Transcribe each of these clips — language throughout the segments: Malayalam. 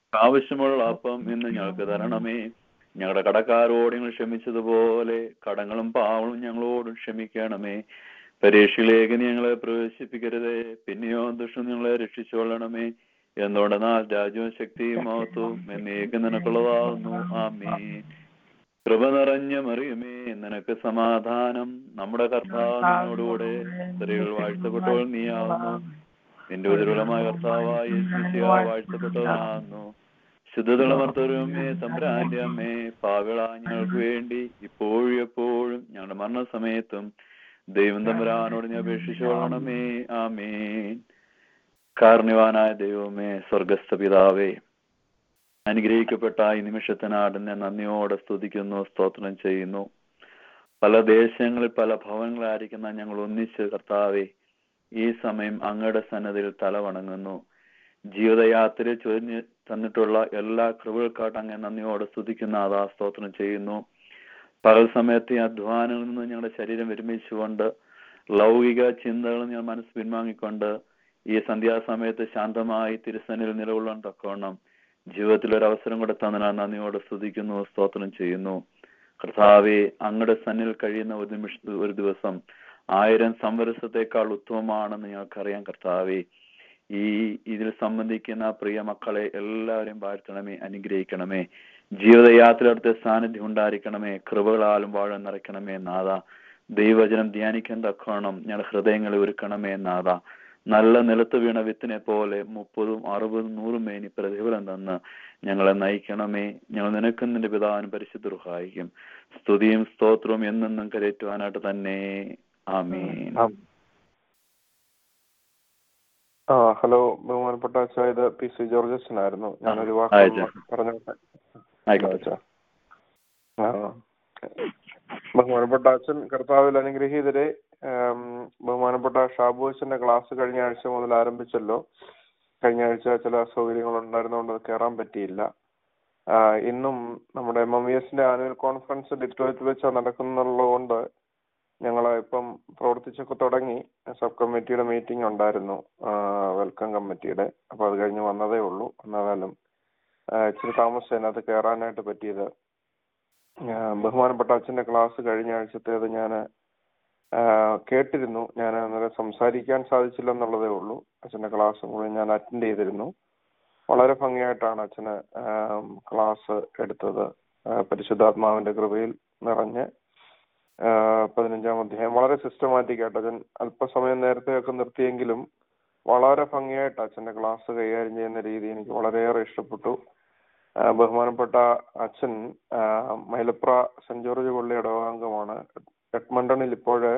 ആവശ്യമുള്ള അപ്പം ഇന്ന് ഞങ്ങൾക്ക് തരണമേ ഞങ്ങളുടെ കടക്കാരോട് ഞങ്ങൾ ക്ഷമിച്ചതുപോലെ കടങ്ങളും പാവങ്ങളും ഞങ്ങളോടും ക്ഷമിക്കണമേ പരീക്ഷയിലേക്ക് നീ ഞങ്ങളെ പ്രവേശിപ്പിക്കരുതേ പിന്നെയോ ദുഷ്ടം ഞങ്ങളെ രക്ഷിച്ചുകൊള്ളണമേ എന്തുകൊണ്ടെന്നാൽ രാജ്യവും ശക്തിയും മഹത്വവും എന്നേക്ക് നിനക്കുള്ളതാകുന്നു ആമീൻ കൃപ നിറഞ്ഞ മറിയുമേ നിനക്ക് സമാധാനം നമ്മുടെ കർത്താവിനോടുകൂടെ സ്ത്രീകൾ വാഴ്ത്തപ്പെട്ടവൾ നീയാവുന്നു നിന്റെ ഉദരമായ കർത്താവായ യേശുമിശിഹ വാഴ്ത്തപ്പെട്ടവനാകുന്നു ശുദ്ധതളമർത്തരുമേ തമ്പുരാന്റെ അമ്മേ പാവിള ഞങ്ങൾക്ക് വേണ്ടി ഇപ്പോഴും എപ്പോഴും ഞങ്ങളുടെ മരണസമയത്തും ദൈവം തമ്പുരാനോട് ഞാൻ അപേക്ഷിച്ചോളണമേ ആമേൻ കാർണിവാനായ ദൈവമേ സ്വർഗസ്ഥ പിതാവേ അനുഗ്രഹിക്കപ്പെട്ട ഈ നിമിഷത്തിനാട് ഞാൻ നന്ദിയോടെ സ്തുതിക്കുന്നു സ്തോത്രം ചെയ്യുന്നു പല ദേശങ്ങളിൽ പല ഭവനങ്ങളായിരിക്കുന്ന ഞങ്ങൾ ഒന്നിച്ച് കർത്താവെ ഈ സമയം അങ്ങയുടെ സന്നദ്ധയിൽ തല വണങ്ങുന്നു ജീവിതയാത്രയിൽ ചൊരിഞ്ഞ് തന്നിട്ടുള്ള എല്ലാ കൃപകൾക്കായിട്ട് അങ്ങ് നന്ദിയോടെ സ്തുതിക്കുന്ന അതാ സ്തോത്രം ചെയ്യുന്നു പകൽ സമയത്തെ അധ്വാനങ്ങളിൽ നിന്ന് ഞങ്ങളുടെ ശരീരം വിരമിച്ചുകൊണ്ട് ലൗകിക ചിന്തകൾ ഞാൻ മനസ്സ് പിൻവാങ്ങിക്കൊണ്ട് ഈ സന്ധ്യാസമയത്ത് ശാന്തമായി തിരുസനിൽ നിലകൊള്ളാൻ തക്കവണ്ണം ജീവിതത്തിൽ ഒരു അവസരം കൂടെ തന്നതിനാൽ നന്ദിയോടെ സ്തുതിക്കുന്നു സ്തോത്രം ചെയ്യുന്നു കർത്താവെ അങ്ങയുടെ സന്നിൽ കഴിയുന്ന ഒരു നിമിഷ ഒരു ദിവസം ആയിരം സംവത്സരത്തെക്കാൾ ഉത്തമമാണെന്ന് ഞങ്ങൾക്കറിയാം കർത്താവെ ഈ ഇതിൽ സംബന്ധിക്കുന്ന പ്രിയ മക്കളെ എല്ലാവരെയും വാഴ്ത്തണമേ അനുഗ്രഹിക്കണമേ ജീവിതയാത്രയുടെ സാന്നിധ്യം ഉണ്ടായിരിക്കണമേ കൃപകളാലും വാഴ നിറയ്ക്കണമേ നാഥ ദൈവവചനം ധ്യാനിക്കാൻ തക്കോണം ഞങ്ങളുടെ ഹൃദയങ്ങളെ ഒരുക്കണമേ നാഥ നല്ല നിലത്ത് വീണ വിത്തിനെ പോലെ മുപ്പതും അറുപതും നൂറും മേനി പ്രതിഫലം തന്ന് ഞങ്ങളെ നയിക്കണമേ ഞങ്ങൾ നിനക്കും നിന്റെ പിതാവിനും പരിശുദ്ധ സഹായിക്കും സ്തുതിയും സ്തോത്രവും എന്നെന്നും കരയറ്റുവാനായിട്ട് തന്നെ ആമീൻ ആ ഹലോ ബഹുമാനപ്പെട്ട അച്ഛാ ഇത് പി സി ജോർജ് അച്ഛനായിരുന്നു ഞാനൊരു ആ, വാക്ക് അയച്ചോ. പറഞ്ഞോട്ടെ ആയിക്കോട്ടെ അച്ഛാ ആ ബഹുമാനപ്പെട്ട അച്ഛൻ കർത്താവിൽ അനുഗ്രഹീതരെ ആം, ബഹുമാനപ്പെട്ട ഷാബു അച്ഛന്റെ ക്ലാസ് കഴിഞ്ഞ ആഴ്ച മുതൽ ആരംഭിച്ചല്ലോ കഴിഞ്ഞ ആഴ്ച ചില അസൗകര്യങ്ങൾ ഉണ്ടായിരുന്നുകൊണ്ട് അത് കയറാൻ പറ്റിയില്ല ആ, ഇന്നും നമ്മുടെ എം എം വി എസിന്റെ ആനുവൽ കോൺഫറൻസ് ഡിറ്റോയത്തിൽ വെച്ച് നടക്കുന്നുള്ളതുകൊണ്ട് ഞങ്ങൾ ഇപ്പം പ്രവർത്തിച്ചൊക്കെ തുടങ്ങി സബ് കമ്മിറ്റിയുടെ മീറ്റിംഗ് ഉണ്ടായിരുന്നു വെൽക്കം കമ്മിറ്റിയുടെ അപ്പോൾ അത് കഴിഞ്ഞ് വന്നതേ ഉള്ളൂ എന്നാലും ആ, ഇച്ചിരി താമസിച്ച് അതിനകത്ത് കയറാനായിട്ട് പറ്റിയത് ആ, ബഹുമാനപ്പെട്ട അച്ഛൻ്റെ ക്ലാസ് കഴിഞ്ഞ ആഴ്ചത്തേത് ഞാൻ കേട്ടിരുന്നു ഞാൻ അന്നേരം സംസാരിക്കാൻ സാധിച്ചില്ല എന്നുള്ളതേ ഉള്ളൂ അച്ഛൻ്റെ ക്ലാസ് മുഴുവൻ ഞാൻ അറ്റൻഡ് ചെയ്തിരുന്നു വളരെ ഭംഗിയായിട്ടാണ് അച്ഛന് ക്ലാസ് എടുത്തത് ആ, പരിശുദ്ധാത്മാവിന്റെ കൃപയിൽ നിറഞ്ഞ് ആ, പതിനഞ്ചാം അധ്യായം വളരെ സിസ്റ്റമാറ്റിക് ആയിട്ട് അച്ഛൻ അല്പസമയം നേരത്തെയൊക്കെ നിർത്തിയെങ്കിലും വളരെ ഭംഗിയായിട്ട് അച്ഛന്റെ ക്ലാസ് കൈകാര്യം ചെയ്യുന്ന രീതി എനിക്ക് വളരെയേറെ ഇഷ്ടപ്പെട്ടു ആ, ബഹുമാനപ്പെട്ട അച്ഛൻ ആ, മൈലപ്ര സെന്റ് ജോർജ് പള്ളിയുടെ അംഗമാണ് എഡ്മണ്ടണിൽ ഇപ്പോഴ്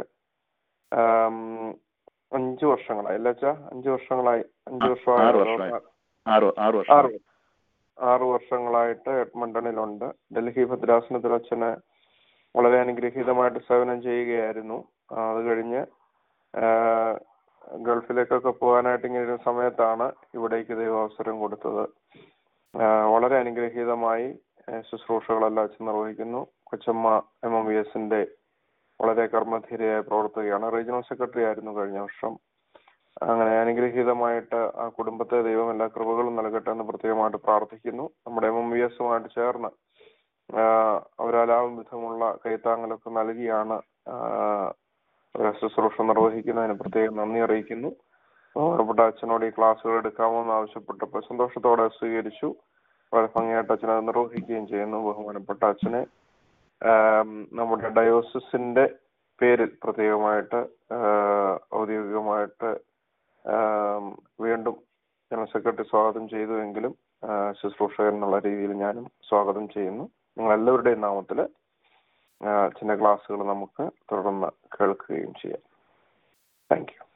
അഞ്ചു വർഷങ്ങളായി അല്ലേ അച്ഛാ അഞ്ചു വർഷങ്ങളായി അഞ്ചു ആറ് വർഷമായി വർഷമായി. ആറ് ആറ് വർഷം ആറ് ആറ് വർഷങ്ങളായിട്ട് എഡ്മണ്ടണിലുണ്ട് ഡൽഹി ഭദ്രാസനത്തിൽ അച്ഛന് വളരെ അനുഗ്രഹീതമായിട്ട് സേവനം ചെയ്യുകയായിരുന്നു ആ, അത് കഴിഞ്ഞ് ആ, ഗൾഫിലേക്കൊക്കെ പോകാനായിട്ട് ഇങ്ങനെ ഒരു സമയത്താണ് ഇവിടേക്ക് ദൈവം അവസരം കൊടുത്തത് ആ, വളരെ അനുഗ്രഹീതമായി ആ, ശുശ്രൂഷകളെല്ലാം അച്ഛൻ നിർവഹിക്കുന്നു കൊച്ചമ്മ എം എം വി എസിന്റെ വളരെ കർമ്മധീരയായി പ്രവർത്തുകയാണ് റീജിയണൽ സെക്രട്ടറി ആയിരുന്നു കഴിഞ്ഞ വർഷം അങ്ങനെ അനുഗ്രഹീതമായിട്ട് ആ കുടുംബത്തെ ദൈവം എല്ലാ കൃപകളും നൽകട്ടെ എന്ന് പ്രത്യേകമായിട്ട് പ്രാർത്ഥിക്കുന്നു നമ്മുടെ എം എം വി എസുമായിട്ട് ചേർന്ന് ആ, അവരാലാവും വിധമുള്ള കൈത്താങ്ങലൊക്കെ നൽകിയാണ് ആ, അവരെ ശുശ്രൂഷ നിർവഹിക്കുന്നതിന് പ്രത്യേകം നന്ദി അറിയിക്കുന്നു ബഹുമാനപ്പെട്ട അച്ഛനോട് ഈ ക്ലാസ്സുകൾ എടുക്കാമോ എന്ന് ആവശ്യപ്പെട്ടപ്പോൾ സന്തോഷത്തോടെ സ്വീകരിച്ചു വളരെ ഭംഗിയായിട്ട് അച്ഛൻ അത് നിർവഹിക്കുകയും ചെയ്യുന്നു ബഹുമാനപ്പെട്ട അച്ഛനെ ആം, നമ്മുടെ ഡയോസിസിന്റെ പേരിൽ പ്രത്യേകമായിട്ട് ആ, ഔദ്യോഗികമായിട്ട് ആം, വീണ്ടും ജനറൽ സെക്രട്ടറി സ്വാഗതം ചെയ്തുവെങ്കിലും ആ, ശുശ്രൂഷകൻ എന്നുള്ള രീതിയിൽ ഞാനും സ്വാഗതം ചെയ്യുന്നു നിങ്ങൾ എല്ലാവരുടെയും നാമത്തിൽ ചില ക്ലാസ്സുകൾ നമുക്ക് തുടർന്ന് കേൾക്കുകയും ചെയ്യാം താങ്ക് യു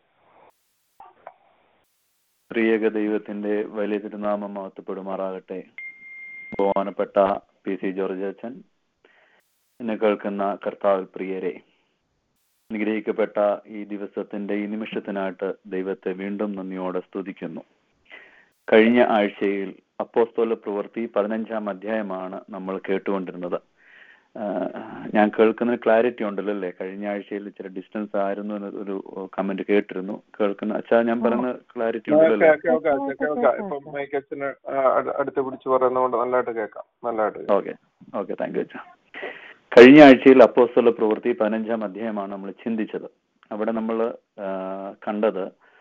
പ്രിയക ദൈവത്തിന്റെ വലിയ തിരുനാമം മഹത്വപ്പെടുമാറാകട്ടെ ബഹുമാനപ്പെട്ട പി സി ജോർജ് അച്ഛൻ എന്നെ കേൾക്കുന്ന കർത്താവ് പ്രിയരെ അനുഗ്രഹിക്കപ്പെട്ട ഈ ദിവസത്തിന്റെ ഈ നിമിഷത്തിനായിട്ട് ദൈവത്തെ വീണ്ടും നന്ദിയോടെ സ്തുതിക്കുന്നു കഴിഞ്ഞ ആഴ്ചയിൽ അപ്പോസ്തോല പ്രവൃത്തി പതിനഞ്ചാം അധ്യായമാണ് നമ്മൾ കേട്ടുകൊണ്ടിരുന്നത് ഞാൻ കേൾക്കുന്ന ക്ലാരിറ്റി ഉണ്ടല്ലോ അല്ലേ കഴിഞ്ഞ ആഴ്ചയിൽ ഇച്ചിരി ഡിസ്റ്റൻസ് ആയിരുന്നു എന്ന് ഒരു കമന്റ് കേട്ടിരുന്നു കേൾക്കുന്ന അച്ഛാ ഞാൻ പറയുന്ന ക്ലാരിറ്റി ഉണ്ടല്ലോ അല്ലേ കേൾക്കാം കേൾക്കാം ഇപ്പൊ മൈക്ക് അച്ഛന് അടുത്ത് പിടിച്ച് പറയുന്നതുകൊണ്ട് നല്ലതായിട്ട് കേൾക്കാം നല്ലതായിട്ട് കേൾക്കാം. ഓക്കെ ഓക്കെ താങ്ക് യു അച്ഛാ കഴിഞ്ഞ ആഴ്ചയിൽ അപ്പോസ്തല പ്രവൃത്തി പതിനഞ്ചാം അധ്യായമാണ് നമ്മൾ ചിന്തിച്ചത് അവിടെ നമ്മൾ കണ്ടത്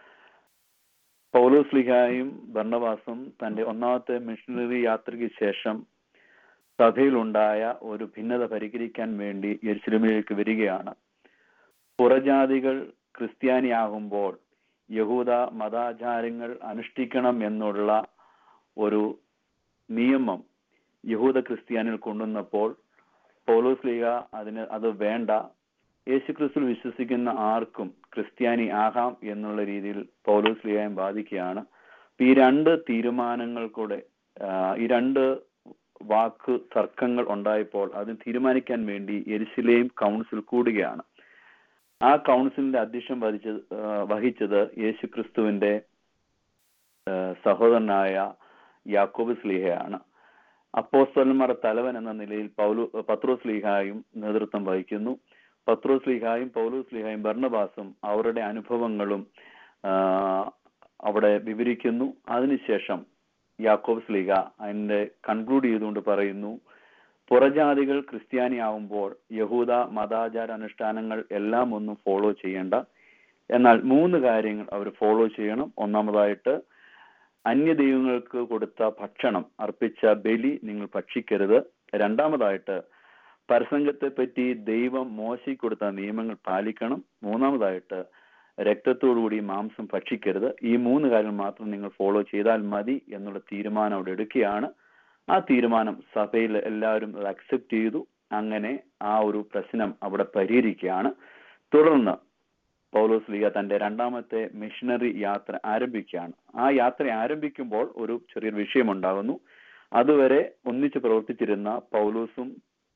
പൗലോസ് ലിഹായും ഭർണവാസും തന്റെ ഒന്നാമത്തെ മിഷണറി യാത്രയ്ക്ക് ശേഷം സഭയിലുണ്ടായ ഒരു ഭിന്നത പരിഹരിക്കാൻ വേണ്ടി യെരുശലേമിലേക്ക് വരികയാണ് പുറജാതികൾ ക്രിസ്ത്യാനിയാകുമ്പോൾ യഹൂദ മതാചാരങ്ങൾ അനുഷ്ഠിക്കണം എന്നുള്ള ഒരു നിയമം യഹൂദ ക്രിസ്ത്യാനികൾ കൊണ്ടുവന്നപ്പോൾ പൗലോസ് ലീഗ അതിന് അത് വേണ്ട യേശുക്രിസ്തു വിശ്വസിക്കുന്ന ആർക്കും ക്രിസ്ത്യാനി ആകാം എന്നുള്ള രീതിയിൽ പൗലോസ് ലീഗയും ബാധിക്കുകയാണ് അപ്പൊ ഈ രണ്ട് തീരുമാനങ്ങൾ കൂടെ ആ, ഈ രണ്ട് വാക്ക് തർക്കങ്ങൾ ഉണ്ടായപ്പോൾ അതിന് തീരുമാനിക്കാൻ വേണ്ടി എരിശിലെയും കൗൺസിൽ കൂടുകയാണ് ആ കൗൺസിലിന്റെ അധ്യക്ഷം വഹിച്ചത് ആ, വഹിച്ചത് യേശുക്രിസ്തുവിന്റെ ആ, സഹോദരനായ യാക്കോബ് സ്ലീഹയാണ് അപ്പോസ്തലന്മാരുടെ തലവൻ എന്ന നിലയിൽ പൗലു പത്രോസ് ലീഹായും നേതൃത്വം വഹിക്കുന്നു പത്രോസ് ലീഹായും പൗലോസ് ലീഹായും ഭർണബാസും അവരുടെ അനുഭവങ്ങളും ആ, അവിടെ വിവരിക്കുന്നു അതിനുശേഷം യാക്കോബ്സ് ലീഗ അതിന്റെ കൺക്ലൂഡ് ചെയ്തുകൊണ്ട് പറയുന്നു പുറജാതികൾ ക്രിസ്ത്യാനിയാവുമ്പോൾ യഹൂദ മതാചാര അനുഷ്ഠാനങ്ങൾ എല്ലാം ഒന്നും ഫോളോ ചെയ്യേണ്ട എന്നാൽ മൂന്ന് കാര്യങ്ങൾ അവർ ഫോളോ ചെയ്യണം ഒന്നാമതായിട്ട് അന്യദൈവങ്ങൾക്ക് കൊടുത്ത ഭക്ഷണം അർപ്പിച്ച ബലി നിങ്ങൾ ഭക്ഷിക്കരുത് രണ്ടാമതായിട്ട് പരസംഗത്തെ പറ്റി ദൈവം മോശയ്ക്ക് കൊടുത്ത നിയമങ്ങൾ പാലിക്കണം മൂന്നാമതായിട്ട് രക്തത്തോടുകൂടി മാംസം ഭക്ഷിക്കരുത് ഈ മൂന്ന് കാര്യങ്ങൾ മാത്രം നിങ്ങൾ ഫോളോ ചെയ്താൽ മതി എന്നുള്ള തീരുമാനം അവിടെ എടുക്കുകയാണ് ആ തീരുമാനം സഭയിൽ എല്ലാവരും അത് അക്സെപ്റ്റ് ചെയ്തു അങ്ങനെ ആ ഒരു പ്രശ്നം അവിടെ പരിഹരിക്കുകയാണ് തുടർന്ന് പൗലോസ് ലീഗ തന്റെ രണ്ടാമത്തെ മിഷണറി യാത്ര ആരംഭിക്കുകയാണ് ആ യാത്ര ആരംഭിക്കുമ്പോൾ ഒരു ചെറിയൊരു വിഷയമുണ്ടാകുന്നു അതുവരെ ഒന്നിച്ച് പ്രവർത്തിച്ചിരുന്ന പൗലോസും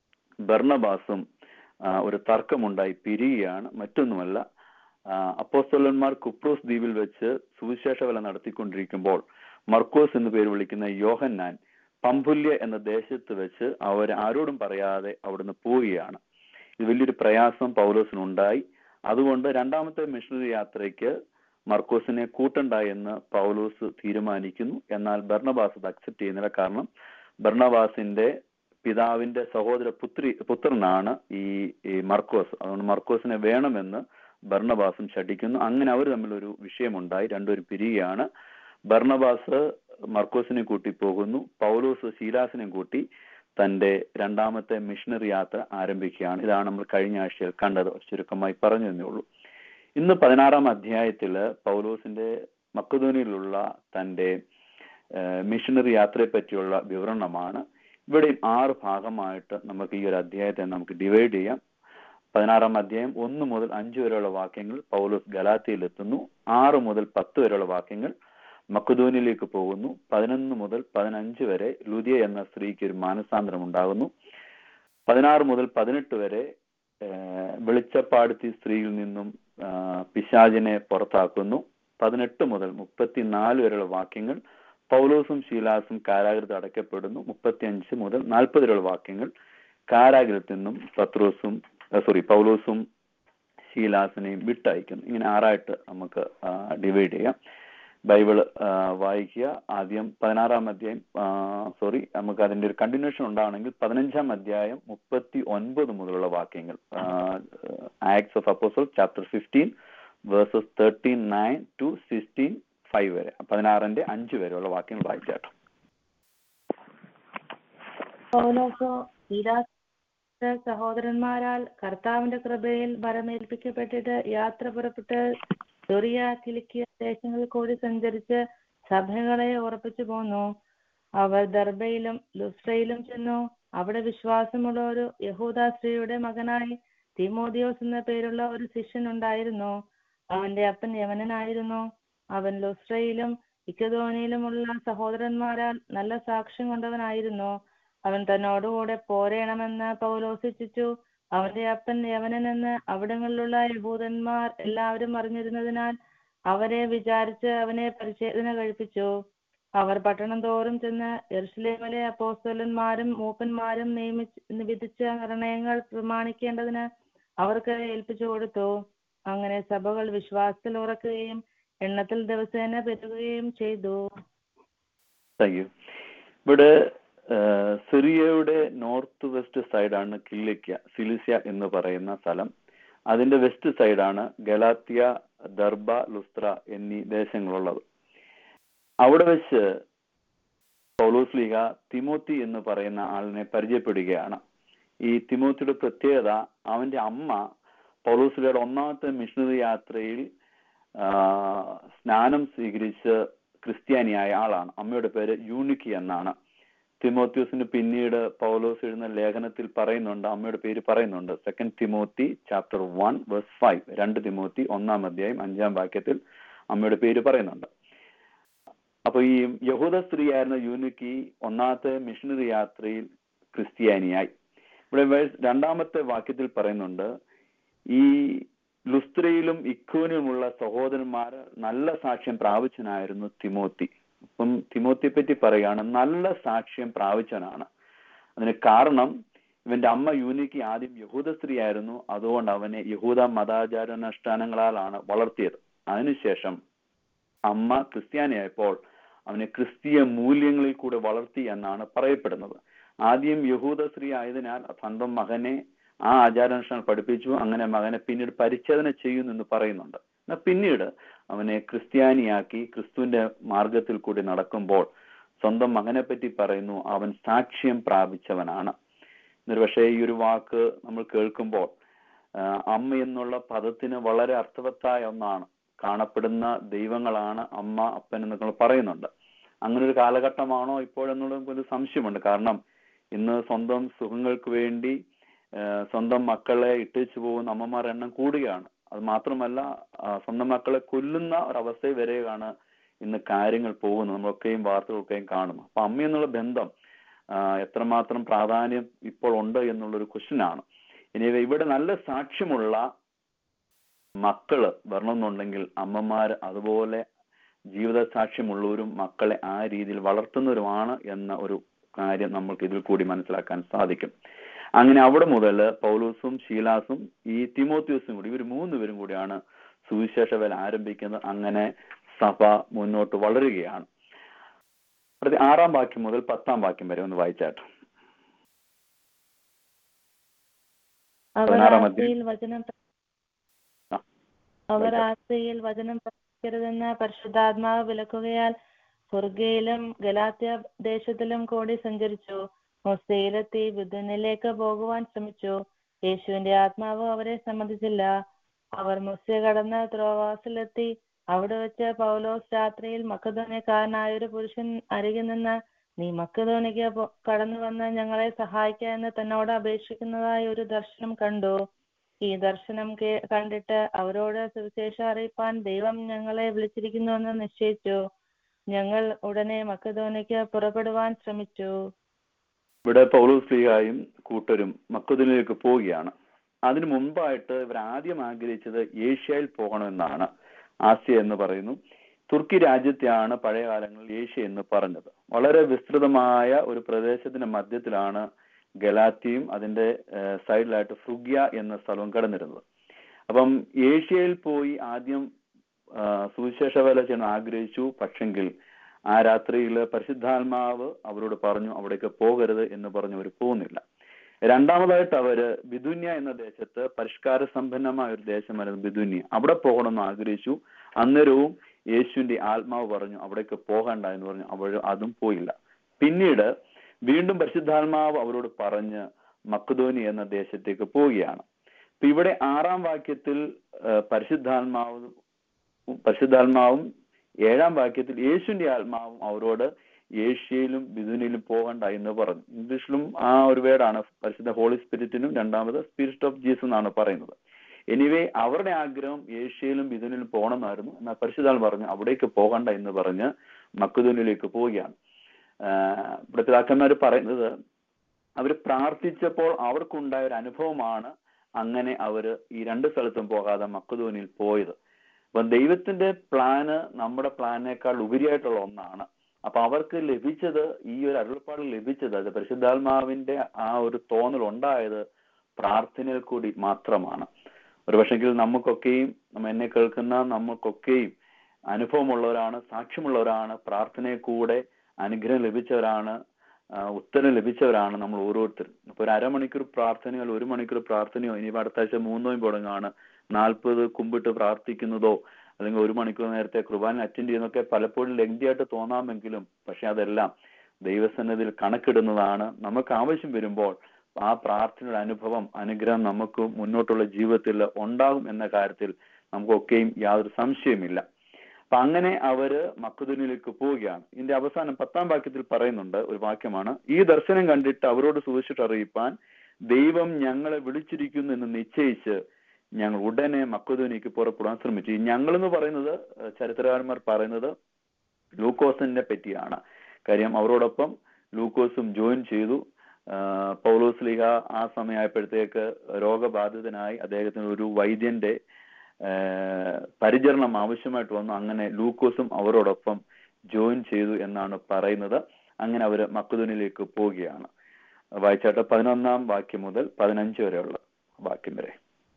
ബർണബാസും ആ, ഒരു തർക്കമുണ്ടായി പിരിയുകയാണ് മറ്റൊന്നുമല്ല ആ, അപ്പോസ്തലന്മാർ കുപ്രോസ് ദ്വീപിൽ വെച്ച് സുവിശേഷ വേല നടത്തിക്കൊണ്ടിരിക്കുമ്പോൾ മർക്കോസ് എന്ന് പേര് വിളിക്കുന്ന യോഹന്നാൻ പമ്പുല്യ എന്ന ദേശത്ത് വെച്ച് അവർ ആരോടും പറയാതെ അവിടുന്ന് പോവുകയാണ് ഇത് വലിയൊരു പ്രയാസം പൗലോസിനുണ്ടായി അതുകൊണ്ട് രണ്ടാമത്തെ മിഷണറി യാത്രയ്ക്ക് മർക്കോസിനെ കൂട്ടണ്ട എന്ന് പൗലോസ് തീരുമാനിക്കുന്നു എന്നാൽ ബർണബാസ് അത് അക്സെപ്റ്റ് ചെയ്യുന്നില്ല കാരണം ബർണബാസിന്റെ പിതാവിന്റെ സഹോദര പുത്രി പുത്രനാണ് ഈ ഈ മർക്കോസ് അതുകൊണ്ട് മർക്കോസിനെ വേണമെന്ന് ബർണബാസും ശഠിക്കുന്നു അങ്ങനെ അവർ തമ്മിൽ ഒരു വിഷയമുണ്ടായി രണ്ടുപേരും പിരിയുകയാണ് ബർണബാസ് മർക്കോസിനെ കൂട്ടി പോകുന്നു പൗലോസ് ശീലാസിനെ കൂട്ടി തന്റെ രണ്ടാമത്തെ മിഷണറി യാത്ര ആരംഭിക്കുകയാണ് ഇതാണ് നമ്മൾ കഴിഞ്ഞ ആഴ്ചയിൽ കണ്ടത് ചുരുക്കമായി പറഞ്ഞു തന്നേ ഉള്ളൂ ഇന്ന് പതിനാറാം അധ്യായത്തില് പൗലോസിന്റെ മക്കധോനിയിലുള്ള തന്റെ ഏഹ്, മിഷണറി യാത്രയെ പറ്റിയുള്ള വിവരണമാണ് ഇവിടെ ആറ് ഭാഗമായിട്ട് നമുക്ക് ഈ ഒരു അധ്യായത്തെ നമുക്ക് ഡിവൈഡ് ചെയ്യാം പതിനാറാം അധ്യായം ഒന്ന് മുതൽ അഞ്ച് വരെയുള്ള വാക്യങ്ങൾ പൗലോസ് ഗലാത്തിയിൽ എത്തുന്നു ആറ് മുതൽ പത്ത് വരെയുള്ള വാക്യങ്ങൾ മക്കുദൂനിലേക്ക് പോകുന്നു പതിനൊന്ന് മുതൽ പതിനഞ്ച് വരെ ലുദിയ എന്ന സ്ത്രീക്ക് ഒരു മാനസാന്തരം ഉണ്ടാകുന്നു പതിനാറ് മുതൽ പതിനെട്ട് വരെ ഏഹ്, വെളിച്ചപ്പാടുത്തി സ്ത്രീയിൽ നിന്നും ആ, പിശാചിനെ പുറത്താക്കുന്നു പതിനെട്ട് മുതൽ മുപ്പത്തിനാല് വരെയുള്ള വാക്യങ്ങൾ പൗലോസും ശീലാസും കാരാഗ്രഹത്തിൽ അടയ്ക്കപ്പെടുന്നു മുപ്പത്തിയഞ്ച് മുതൽ നാൽപ്പത് വരെയുള്ള വാക്യങ്ങൾ കാരാഗ്രഹത്തിൽ നിന്നും പത്രോസും സോറി പൗലോസും ശീലാസിനെയും വിട്ടയക്കുന്നു ഇങ്ങനെ ആറായിട്ട് നമുക്ക് ഡിവൈഡ് ചെയ്യാം ബൈബിൾ വായിക്കുക ആദ്യം പതിനാറാം അധ്യായം സോറി നമുക്ക് അതിന്റെ ഒരു കണ്ടിന്യൂഷൻ ഉണ്ടാവണമെങ്കിൽ പതിനഞ്ചാം അധ്യായം മുപ്പത്തി ഒൻപത് മുതലുള്ള വാക്യങ്ങൾ acts of apostle chapter fifteen verses thirteen nine to sixteen five വരെ പതിനാറിന്റെ അഞ്ച് വരെയുള്ള വാക്യങ്ങൾ വായിച്ചാട്ടോ പൗലോസോ ശീലാസ് സഹോദരന്മാരാൽ കർത്താവിന്റെ കൃപയിൽ വരമേൽപ്പിക്കപ്പെട്ടിട്ട് യാത്ര പുറപ്പെട്ട് ദൊറിയ കിലിക്കിയ ദേശങ്ങളിൽ കൂടി സഞ്ചരിച്ച് സഭകളെ ഉറപ്പിച്ചു പോന്നു അവർ ദർബയിലും ലുസ്രയിലും ചെന്നു അവിടെ വിശ്വാസമുള്ള ഒരു യഹൂദ സ്ത്രീയുടെ മകനായി തിമോദിയോസ് എന്ന പേരുള്ള ഒരു ശിഷ്യൻ ഉണ്ടായിരുന്നു അവന്റെ അപ്പൻ യമനനായിരുന്നു അവൻ ലുസ്രയിലും ഇക്കദോനിയിലുമുള്ള സഹോദരന്മാരാൽ നല്ല സാക്ഷ്യം കൊണ്ടവനായിരുന്നു അവൻ തന്നോടുകൂടെ പോരേണമെന്ന് പൗലോസ് ഇച്ഛിച്ചു അവന്റെ അപ്പൻ യവനനെന്ന് അവിടങ്ങളിലുള്ള യഹൂദന്മാർ എല്ലാവരും അറിഞ്ഞിരുന്നതിനാൽ അവരെ വിചാരിച്ച് അവനെ പരിച്ഛേദന കഴിപ്പിച്ചു അവർ പട്ടണം തോറും ചെന്ന് യെറുശലേമിലെ അപ്പോസ്തലന്മാരും മൂപ്പന്മാരും നിയമിച്ച് വിധിച്ച നിർണയങ്ങൾ പ്രമാണിക്കേണ്ടതിന് അവർക്ക് ഏൽപ്പിച്ചു കൊടുത്തു അങ്ങനെ സഭകൾ വിശ്വാസത്തിൽ ഉറക്കുകയും എണ്ണത്തിൽ ദിവസേന പെരുകുകയും ചെയ്തു താങ്ക് യു ഇവിടെ ഏഹ്, സിറിയയുടെ നോർത്ത് വെസ്റ്റ് സൈഡാണ് കില്ലിക്ക സിലിസ്യ എന്ന് പറയുന്ന സ്ഥലം അതിന്റെ വെസ്റ്റ് സൈഡാണ് ഗലാത്തിയ ദർബ ലുസ്ത്ര എന്നീ ദേശങ്ങളുള്ളത് അവിടെ വെച്ച് പൗലോസ് ലീഗ തിമോത്തി എന്ന് പറയുന്ന ആളിനെ പരിചയപ്പെടുകയാണ് ഈ തിമോത്തിയുടെ പ്രത്യേകത അവന്റെ അമ്മ പൗലോസ് ലീഗയുടെ ഒന്നാമത്തെ മിഷണറി യാത്രയിൽ ആ, സ്നാനം സ്വീകരിച്ച് ക്രിസ്ത്യാനിയായ ആളാണ് അമ്മയുടെ പേര് യൂണിക്കി എന്നാണ് തിമോത്യൂസിന് പിന്നീട് പൗലോസ് എഴുതുന്ന ലേഖനത്തിൽ പറയുന്നുണ്ട് അമ്മയുടെ പേര് പറയുന്നുണ്ട് second Timothy chapter one verse five രണ്ട് തിമോത്തി ഒന്നാം അധ്യായം അഞ്ചാം വാക്യത്തിൽ അമ്മയുടെ പേര് പറയുന്നുണ്ട് അപ്പൊ ഈ യഹൂദ സ്ത്രീയായിരുന്ന യൂനിക്കി ഒന്നാമത്തെ മിഷണറി യാത്രയിൽ ക്രിസ്ത്യാനിയായി ഇവിടെ വേഴ്സ് രണ്ടാമത്തെ വാക്യത്തിൽ പറയുന്നുണ്ട് ഈ ലുസ്ത്രയിലും ഇക്കോനിയുമുള്ള സഹോദരന്മാർ നല്ല സാക്ഷ്യം പ്രാപിച്ചനായിരുന്നു തിമോത്തി അപ്പം തിമോത്തിയെ പറ്റി പറയുകയാണ് നല്ല സാക്ഷ്യം പ്രാപിച്ചനാണ് അതിന് കാരണം ഇവന്റെ അമ്മ യൂനിക്ക് ആദ്യം യഹൂദ സ്ത്രീയായിരുന്നു അതുകൊണ്ട് അവനെ യഹൂദ മതാചാരാനുഷ്ഠാനങ്ങളാലാണ് വളർത്തിയത് അതിനുശേഷം അമ്മ ക്രിസ്ത്യാനിയായപ്പോൾ അവനെ ക്രിസ്തീയ മൂല്യങ്ങളിൽ കൂടെ വളർത്തി എന്നാണ് പറയപ്പെടുന്നത് ആദ്യം യഹൂദ സ്ത്രീ ആയതിനാൽ സ്വന്തം മകനെ ആ ആചാരാനുഷ്ഠാനം പഠിപ്പിച്ചു അങ്ങനെ മകനെ പിന്നീട് പരിച്ഛേദന ചെയ്യുന്നു എന്ന് പറയുന്നുണ്ട് എന്നാൽ പിന്നീട് അവനെ ക്രിസ്ത്യാനിയാക്കി ക്രിസ്തുവിന്റെ മാർഗത്തിൽ കൂടി നടക്കുമ്പോൾ സ്വന്തം മകനെ പറ്റി പറയുന്നു അവൻ സാക്ഷ്യം പ്രാപിച്ചവനാണ് എന്നൊരു പക്ഷേ ഈ ഒരു വാക്ക് നമ്മൾ കേൾക്കുമ്പോൾ ആ, അമ്മ എന്നുള്ള പദത്തിന് വളരെ അർത്ഥവത്തായ ഒന്നാണ് കാണപ്പെടുന്ന ദൈവങ്ങളാണ് അമ്മ അപ്പൻ എന്നൊക്കെ നമ്മൾ പറയുന്നുണ്ട് അങ്ങനെ ഒരു കാലഘട്ടമാണോ ഇപ്പോഴെന്നുള്ള ഒരു സംശയമുണ്ട് കാരണം ഇന്ന് സ്വന്തം സുഖങ്ങൾക്ക് വേണ്ടി ആ, സ്വന്തം മക്കളെ ഇട്ടേച്ചു പോകുന്ന അമ്മമാരുടെ എണ്ണം കൂടുകയാണ് അത് മാത്രമല്ല ആ, സ്വന്തം മക്കളെ കൊല്ലുന്ന ഒരവസ്ഥ വരെയാണ് ഇന്ന് കാര്യങ്ങൾ പോകുന്നത് നമ്മളൊക്കെയും വാർത്തകളൊക്കെയും കാണുന്നു അപ്പൊ അമ്മ എന്നുള്ള ബന്ധം ആ, എത്രമാത്രം പ്രാധാന്യം ഇപ്പോൾ ഉണ്ട് എന്നുള്ളൊരു ക്വസ്റ്റ്യൻ ആണ് ഇനി ഇവിടെ നല്ല സാക്ഷ്യമുള്ള മക്കള് വരണമെന്നുണ്ടെങ്കിൽ അമ്മമാർ അതുപോലെ ജീവിത സാക്ഷ്യമുള്ളവരും മക്കളെ ആ രീതിയിൽ വളർത്തുന്നവരുമാണ് എന്ന ഒരു കാര്യം നമ്മൾക്ക് ഇതിൽ കൂടി മനസ്സിലാക്കാൻ സാധിക്കും അങ്ങനെ അവിടെ മുതൽ പൗലൂസും ശീലാസും ഈ തിമോത്യൂസും കൂടി ഇവർ മൂന്നുപേരും കൂടിയാണ് സുവിശേഷ വേല ആരംഭിക്കുന്നത് അങ്ങനെ സഭ മുന്നോട്ട് വളരുകയാണ് അടുത്ത ആറാം വാക്യം മുതൽ പത്താം വാക്യം വരെ ഒന്ന് വായിച്ചാട്ടോ അവർ പതിനാറാം ആസ്തിയിൽ വചനം ആ, അവർ വായിക്കാം. ആസ്തിയിൽ വചനം പ്രവർത്തിക്കരുതെന്ന് പരിശുദ്ധാത്മാവ് വിലക്കുകയാൽ ഫുർഗയിലും ഗലാത്യ ദേശത്തിലും കൂടി സഞ്ചരിച്ചു മൊസ്തയിലെത്തി ബുദ്ധനിലേക്ക് പോകുവാൻ ശ്രമിച്ചു യേശുവിന്റെ ആത്മാവ് അവരെ സമ്മതിച്ചില്ല അവർ മുസ്യ കടന്ന് ത്രോവാസിലെത്തി അവിടെ വെച്ച് പൗലോസ് രാത്രിയിൽ മക്കധോനിക്കാരനായ ഒരു പുരുഷൻ അരികിൽ നിന്ന് നീ മക്കധോനിക്ക് പോ- കടന്നു വന്ന് ഞങ്ങളെ സഹായിക്ക എന്ന് തന്നോട് അപേക്ഷിക്കുന്നതായ ഒരു ദർശനം കണ്ടു ഈ ദർശനം കേ- കണ്ടിട്ട് അവരോട് സുവിശേഷം അറിയിപ്പാൻ ദൈവം ഞങ്ങളെ വിളിച്ചിരിക്കുന്നുവെന്ന് നിശ്ചയിച്ചു ഞങ്ങൾ ഉടനെ മക്കധോനിക്ക് പുറപ്പെടുവാൻ ശ്രമിച്ചു ഇവിടെ പൗലോസ് ലീഗായും കൂട്ടരും മക്കുദിലേക്ക് പോവുകയാണ് അതിനു മുമ്പായിട്ട് ഇവർ ആദ്യം ആഗ്രഹിച്ചത് ഏഷ്യയിൽ പോകണമെന്നാണ് ആസിയ എന്ന് പറയുന്നു തുർക്കി രാജ്യത്തെയാണ് പഴയ കാലങ്ങളിൽ ഏഷ്യ എന്ന് പറഞ്ഞത് വളരെ വിസ്തൃതമായ ഒരു പ്രദേശത്തിന്റെ മധ്യത്തിലാണ് ഗലാത്തിയും അതിന്റെ ഏഹ്, സൈഡിലായിട്ട് ഫ്രുഗ്യ എന്ന സ്ഥലവും കിടന്നിരുന്നത് അപ്പം ഏഷ്യയിൽ പോയി ആദ്യം ആ, സുവിശേഷ വേല ചെയ്യാൻ ആഗ്രഹിച്ചു പക്ഷെങ്കിൽ ആ രാത്രിയിൽ പരിശുദ്ധാത്മാവ് അവരോട് പറഞ്ഞു അവിടേക്ക് പോകരുത് എന്ന് പറഞ്ഞു അവർ പോകുന്നില്ല രണ്ടാമതായിട്ട് അവര് ബിദുന്യ എന്ന ദേശത്ത് പരിഷ്കാര സമ്പന്നമായ ഒരു ദേശമായിരുന്നു ബിദുന്യ അവിടെ പോകണമെന്ന് ആഗ്രഹിച്ചു അന്നേരവും യേശുവിന്റെ ആത്മാവ് പറഞ്ഞു അവിടേക്ക് പോകണ്ട എന്ന് പറഞ്ഞു അവർ അതും പോയില്ല പിന്നീട് വീണ്ടും പരിശുദ്ധാത്മാവ് അവരോട് പറഞ്ഞ് മക്കധോനി എന്ന ദേശത്തേക്ക് പോവുകയാണ് ഇപ്പൊ ഇവിടെ ആറാം വാക്യത്തിൽ ആ, പരിശുദ്ധാത്മാവ് പരിശുദ്ധാത്മാവും ഏഴാം വാക്യത്തിൽ യേശുവിന്റെ ആത്മാവും അവരോട് ഏഷ്യയിലും ബിദുനിലും പോകണ്ട എന്ന് പറഞ്ഞു ഇംഗ്ലീഷിലും ആ ഒരു വേർഡാണ് പരിശുദ്ധ ഹോളി സ്പിരിറ്റിനും രണ്ടാമത് സ്പിരിറ്റ് ഓഫ് ജീസസ് എന്നാണ് പറയുന്നത് എനിവേ അവരുടെ ആഗ്രഹം ഏഷ്യയിലും ബിദുനിലും പോകണമെന്നായിരുന്നു എന്നാൽ പരിശുദ്ധാൽ പറഞ്ഞു അവിടേക്ക് പോകണ്ട എന്ന് പറഞ്ഞ് മക്കുദൂനിലേക്ക് പോവുകയാണ് ആഹ് ഇവിടെ പിതാക്കന്മാർ പറയുന്നത് അവർ പ്രാർത്ഥിച്ചപ്പോൾ അവർക്കുണ്ടായ ഒരു അനുഭവമാണ് അങ്ങനെ അവര് ഈ രണ്ട് സ്ഥലത്തും പോകാതെ മക്കുദൂനിൽ പോയത് അപ്പൊ ദൈവത്തിന്റെ പ്ലാന് നമ്മുടെ പ്ലാനേക്കാൾ ഉപരിയായിട്ടുള്ള ഒന്നാണ് അപ്പൊ അവർക്ക് ലഭിച്ചത് ഈ ഒരു അരുൾപ്പാട് ലഭിച്ചത് അത് പരിശുദ്ധാത്മാവിന്റെ ആ ഒരു തോന്നൽ ഉണ്ടായത് പ്രാർത്ഥനയിൽ കൂടി മാത്രമാണ് ഒരു പക്ഷെങ്കിൽ നമുക്കൊക്കെയും നമ്മ എന്നെ കേൾക്കുന്ന നമുക്കൊക്കെയും അനുഭവമുള്ളവരാണ് സാക്ഷ്യമുള്ളവരാണ് പ്രാർത്ഥനയിൽ കൂടെ അനുഗ്രഹം ലഭിച്ചവരാണ് ആ, ഉത്തരം ലഭിച്ചവരാണ് നമ്മൾ ഓരോരുത്തരും ഇപ്പൊ ഒരു അരമണിക്കൂർ പ്രാർത്ഥനയോ അല്ലെങ്കിൽ ഒരു മണിക്കൂർ പ്രാർത്ഥനയോ ഇനി അടുത്ത ആഴ്ച മൂന്നോയും തുടങ്ങാണ് നാൽപ്പത് കുമ്പിട്ട് പ്രാർത്ഥിക്കുന്നതോ അല്ലെങ്കിൽ ഒരു മണിക്കൂർ നേരത്തെ കുർബാന അറ്റൻഡ് ചെയ്യുന്നതൊക്കെ പലപ്പോഴും ലെങ്തി ആയിട്ട് തോന്നാമെങ്കിലും പക്ഷെ അതെല്ലാം ദൈവസന്നിധിയിൽ കണക്കിടുന്നതാണ് നമുക്ക് ആവശ്യം വരുമ്പോൾ ആ പ്രാർത്ഥനയുടെ അനുഭവം അനുഗ്രഹം നമുക്ക് മുന്നോട്ടുള്ള ജീവിതത്തിൽ ഉണ്ടാകും എന്ന കാര്യത്തിൽ നമുക്കൊക്കെയും യാതൊരു സംശയമില്ല അപ്പൊ അങ്ങനെ അവര് മക്കുദനിലേക്ക് പോവുകയാണ് ഇതിന്റെ അവസാനം പത്താം വാക്യത്തിൽ പറയുന്നുണ്ട് ഒരു വാക്യമാണ് ഈ ദർശനം കണ്ടിട്ട് അവരോട് സൂക്ഷിച്ചിട്ട് അറിയിപ്പാൻ ദൈവം ഞങ്ങളെ വിളിച്ചിരിക്കുന്നു എന്ന് നിശ്ചയിച്ച് ഞങ്ങൾ ഉടനെ മക്കുദനിക്ക് പുറപ്പെടാൻ ശ്രമിച്ചു ഈ ഞങ്ങൾ എന്ന് പറയുന്നത് ഏഹ് ചരിത്രകാരന്മാർ പറയുന്നത് ലൂക്കോസിനെ പറ്റിയാണ് കാര്യം അവരോടൊപ്പം ലൂക്കോസും ജോയിൻ ചെയ്തു ആഹ് പൗലോസ് ലീഹ ആ സമയമായപ്പോഴത്തേക്ക് രോഗബാധിതനായി അദ്ദേഹത്തിന് ഒരു വൈദ്യന്റെ ആഹ് പരിചരണം ആവശ്യമായിട്ട് വന്നു അങ്ങനെ ലൂക്കോസും അവരോടൊപ്പം ജോയിൻ ചെയ്തു എന്നാണ് പറയുന്നത് അങ്ങനെ അവര് മക്കുദൂനിലേക്ക് പോവുകയാണ് വായിച്ചാട്ട് പതിനൊന്നാം വാക്യം മുതൽ പതിനഞ്ച് വരെയുള്ള വാക്യം വരെ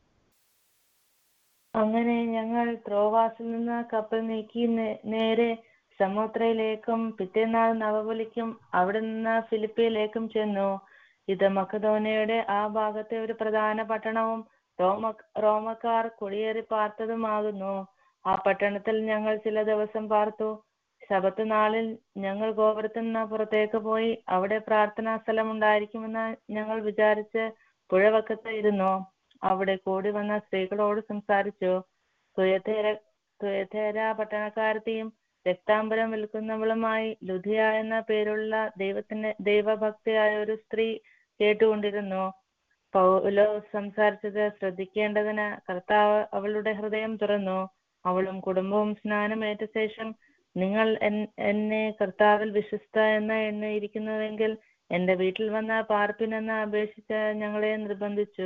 അങ്ങനെ ഞങ്ങൾ ത്രോവാസിൽ നിന്ന് കപ്പൽ നീക്കി നേ- നേരെ സമോത്രയിലേക്കും പിറ്റേന്നാൾ നവപുലിക്കും അവിടെ നിന്ന് ഫിലിപ്പിയിലേക്കും ചെന്നു ഇത് മക്കതോനയുടെ ആ ഭാഗത്തെ ഒരു പ്രധാന പട്ടണവും റോമ റോമക്കാർ കുടിയേറി പാർത്തതുമാകുന്നു ആ പട്ടണത്തിൽ ഞങ്ങൾ ചില ദിവസം പാർത്തു ശബത്ത് നാളിൽ ഞങ്ങൾ ഗോപുരത്തിൽ നിന്ന് പുറത്തേക്ക് പോയി അവിടെ പ്രാർത്ഥനാ സ്ഥലം ഉണ്ടായിരിക്കുമെന്ന് ഞങ്ങൾ വിചാരിച്ച് പുഴവക്കത്ത് ഇരുന്നു അവിടെ കൂടി വന്ന സ്ത്രീകളോട് സംസാരിച്ചു തുയത്തേര തുയത്തേര പട്ടണക്കാരത്തെയും രക്താംബരം വിൽക്കുന്നവളുമായി ലുധിയ എന്ന പേരുള്ള ദൈവത്തിന്റെ ദൈവഭക്തിയായ ഒരു സ്ത്രീ കേട്ടുകൊണ്ടിരുന്നു പൗലോ സംസാരിച്ചത് ശ്രദ്ധിക്കേണ്ടതിന് കർത്താവ് അവളുടെ ഹൃദയം തുറന്നു അവളും കുടുംബവും സ്നാനമേറ്റ ശേഷം നിങ്ങൾ എൻ- എന്നെ കർത്താവിൽ വിശ്വസ്ത എന്ന് എണ്ണിയിരിക്കുന്നുവെങ്കിൽ എന്റെ വീട്ടിൽ വന്ന പാർപ്പിനെന്ന് അപേക്ഷിച്ച് ഞങ്ങളെ നിർബന്ധിച്ചു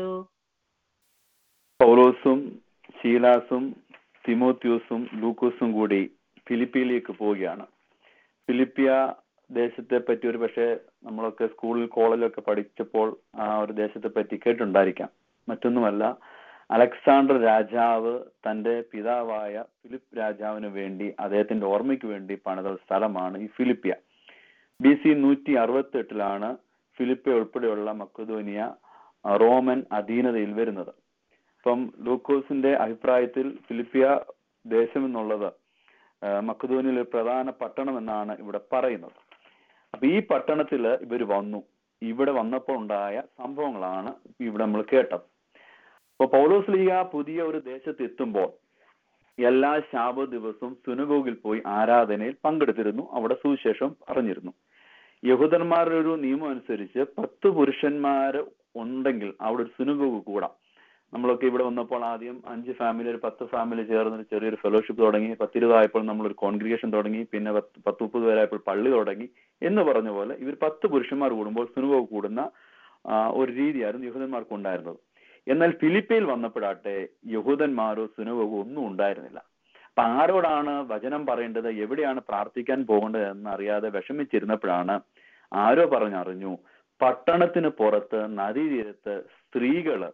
പൗലോസും ശീലാസും തിമോത്യൂസും ലൂക്കോസും കൂടി ഫിലിപ്പിയിലേക്ക് പോവുകയാണ് ഫിലിപ്പിയ ദേശത്തെ പറ്റി ഒരു പക്ഷേ നമ്മളൊക്കെ സ്കൂളിൽ കോളേജിലൊക്കെ പഠിച്ചപ്പോൾ ആ ഒരു ദേശത്തെ പറ്റി കേട്ടുണ്ടായിരിക്കാം മറ്റൊന്നുമല്ല അലക്സാണ്ടർ രാജാവ് തന്റെ പിതാവായ ഫിലിപ്പ് രാജാവിന് വേണ്ടി അദ്ദേഹത്തിന്റെ ഓർമ്മയ്ക്ക് വേണ്ടി പണിത സ്ഥലമാണ് ഈ ഫിലിപ്പിയ ബി സി നൂറ്റി അറുപത്തി എട്ടിലാണ് ഫിലിപ്പിയ ഉൾപ്പെടെയുള്ള മക്കതോനിയ ആ, റോമൻ അധീനതയിൽ വരുന്നത് അപ്പം ലൂക്കോസിന്റെ അഭിപ്രായത്തിൽ ഫിലിപ്പിയ ദേശം എന്നുള്ളത് ആ, മക്കതോനിയയിലെ ഒരു പ്രധാന പട്ടണം എന്നാണ് ഇവിടെ പറയുന്നത് അപ്പൊ ഈ പട്ടണത്തില് ഇവര് വന്നു ഇവിടെ വന്നപ്പോൾ ഉണ്ടായ സംഭവങ്ങളാണ് ഇവിടെ നമ്മൾ കേട്ടത് അപ്പൊ പൗലോസ് ലീഗ പുതിയ ഒരു ദേശത്ത് എത്തുമ്പോൾ എല്ലാ ശാപ ദിവസവും സുനഗോഗിൽ പോയി ആരാധനയിൽ പങ്കെടുത്തിരുന്നു അവിടെ സുവിശേഷം അറിഞ്ഞിരുന്നു യഹൂദന്മാരുടെ ഒരു നിയമം അനുസരിച്ച് പത്ത് പുരുഷന്മാര് ഉണ്ടെങ്കിൽ അവിടെ ഒരു സുനഗോഗ് കൂടാം നമ്മളൊക്കെ ഇവിടെ വന്നപ്പോൾ ആദ്യം അഞ്ച് ഫാമിലി ഒരു പത്ത് ഫാമിലി ചേർന്ന് ഒരു ചെറിയൊരു ഫെലോഷിപ്പ് തുടങ്ങി പത്തിരുപതായപ്പോൾ നമ്മൾ ഒരു കോൺഗ്രിഗേഷൻ തുടങ്ങി പിന്നെ പത്ത് പത്ത് മുപ്പത് പേരായപ്പോൾ പള്ളി തുടങ്ങി എന്ന് പറഞ്ഞ പോലെ ഇവർ പത്ത് പുരുഷന്മാർ കൂടുമ്പോൾ സുനുഭവ് കൂടുന്ന ആ, ഒരു രീതിയായിരുന്നു യഹൂദന്മാർക്ക് ഉണ്ടായിരുന്നത് എന്നാൽ ഫിലിപ്പയിൽ വന്നപ്പോഴാട്ടെ യഹൂദന്മാരോ സുനുഭവോ ഒന്നും ഉണ്ടായിരുന്നില്ല അപ്പൊ ആരോടാണ് വചനം പറയേണ്ടത് എവിടെയാണ് പ്രാർത്ഥിക്കാൻ പോകേണ്ടത് എന്ന് അറിയാതെ വിഷമിച്ചിരുന്നപ്പോഴാണ് ആരോ പറഞ്ഞറിഞ്ഞു പട്ടണത്തിന് പുറത്ത് നദീതീരത്ത് സ്ത്രീകള്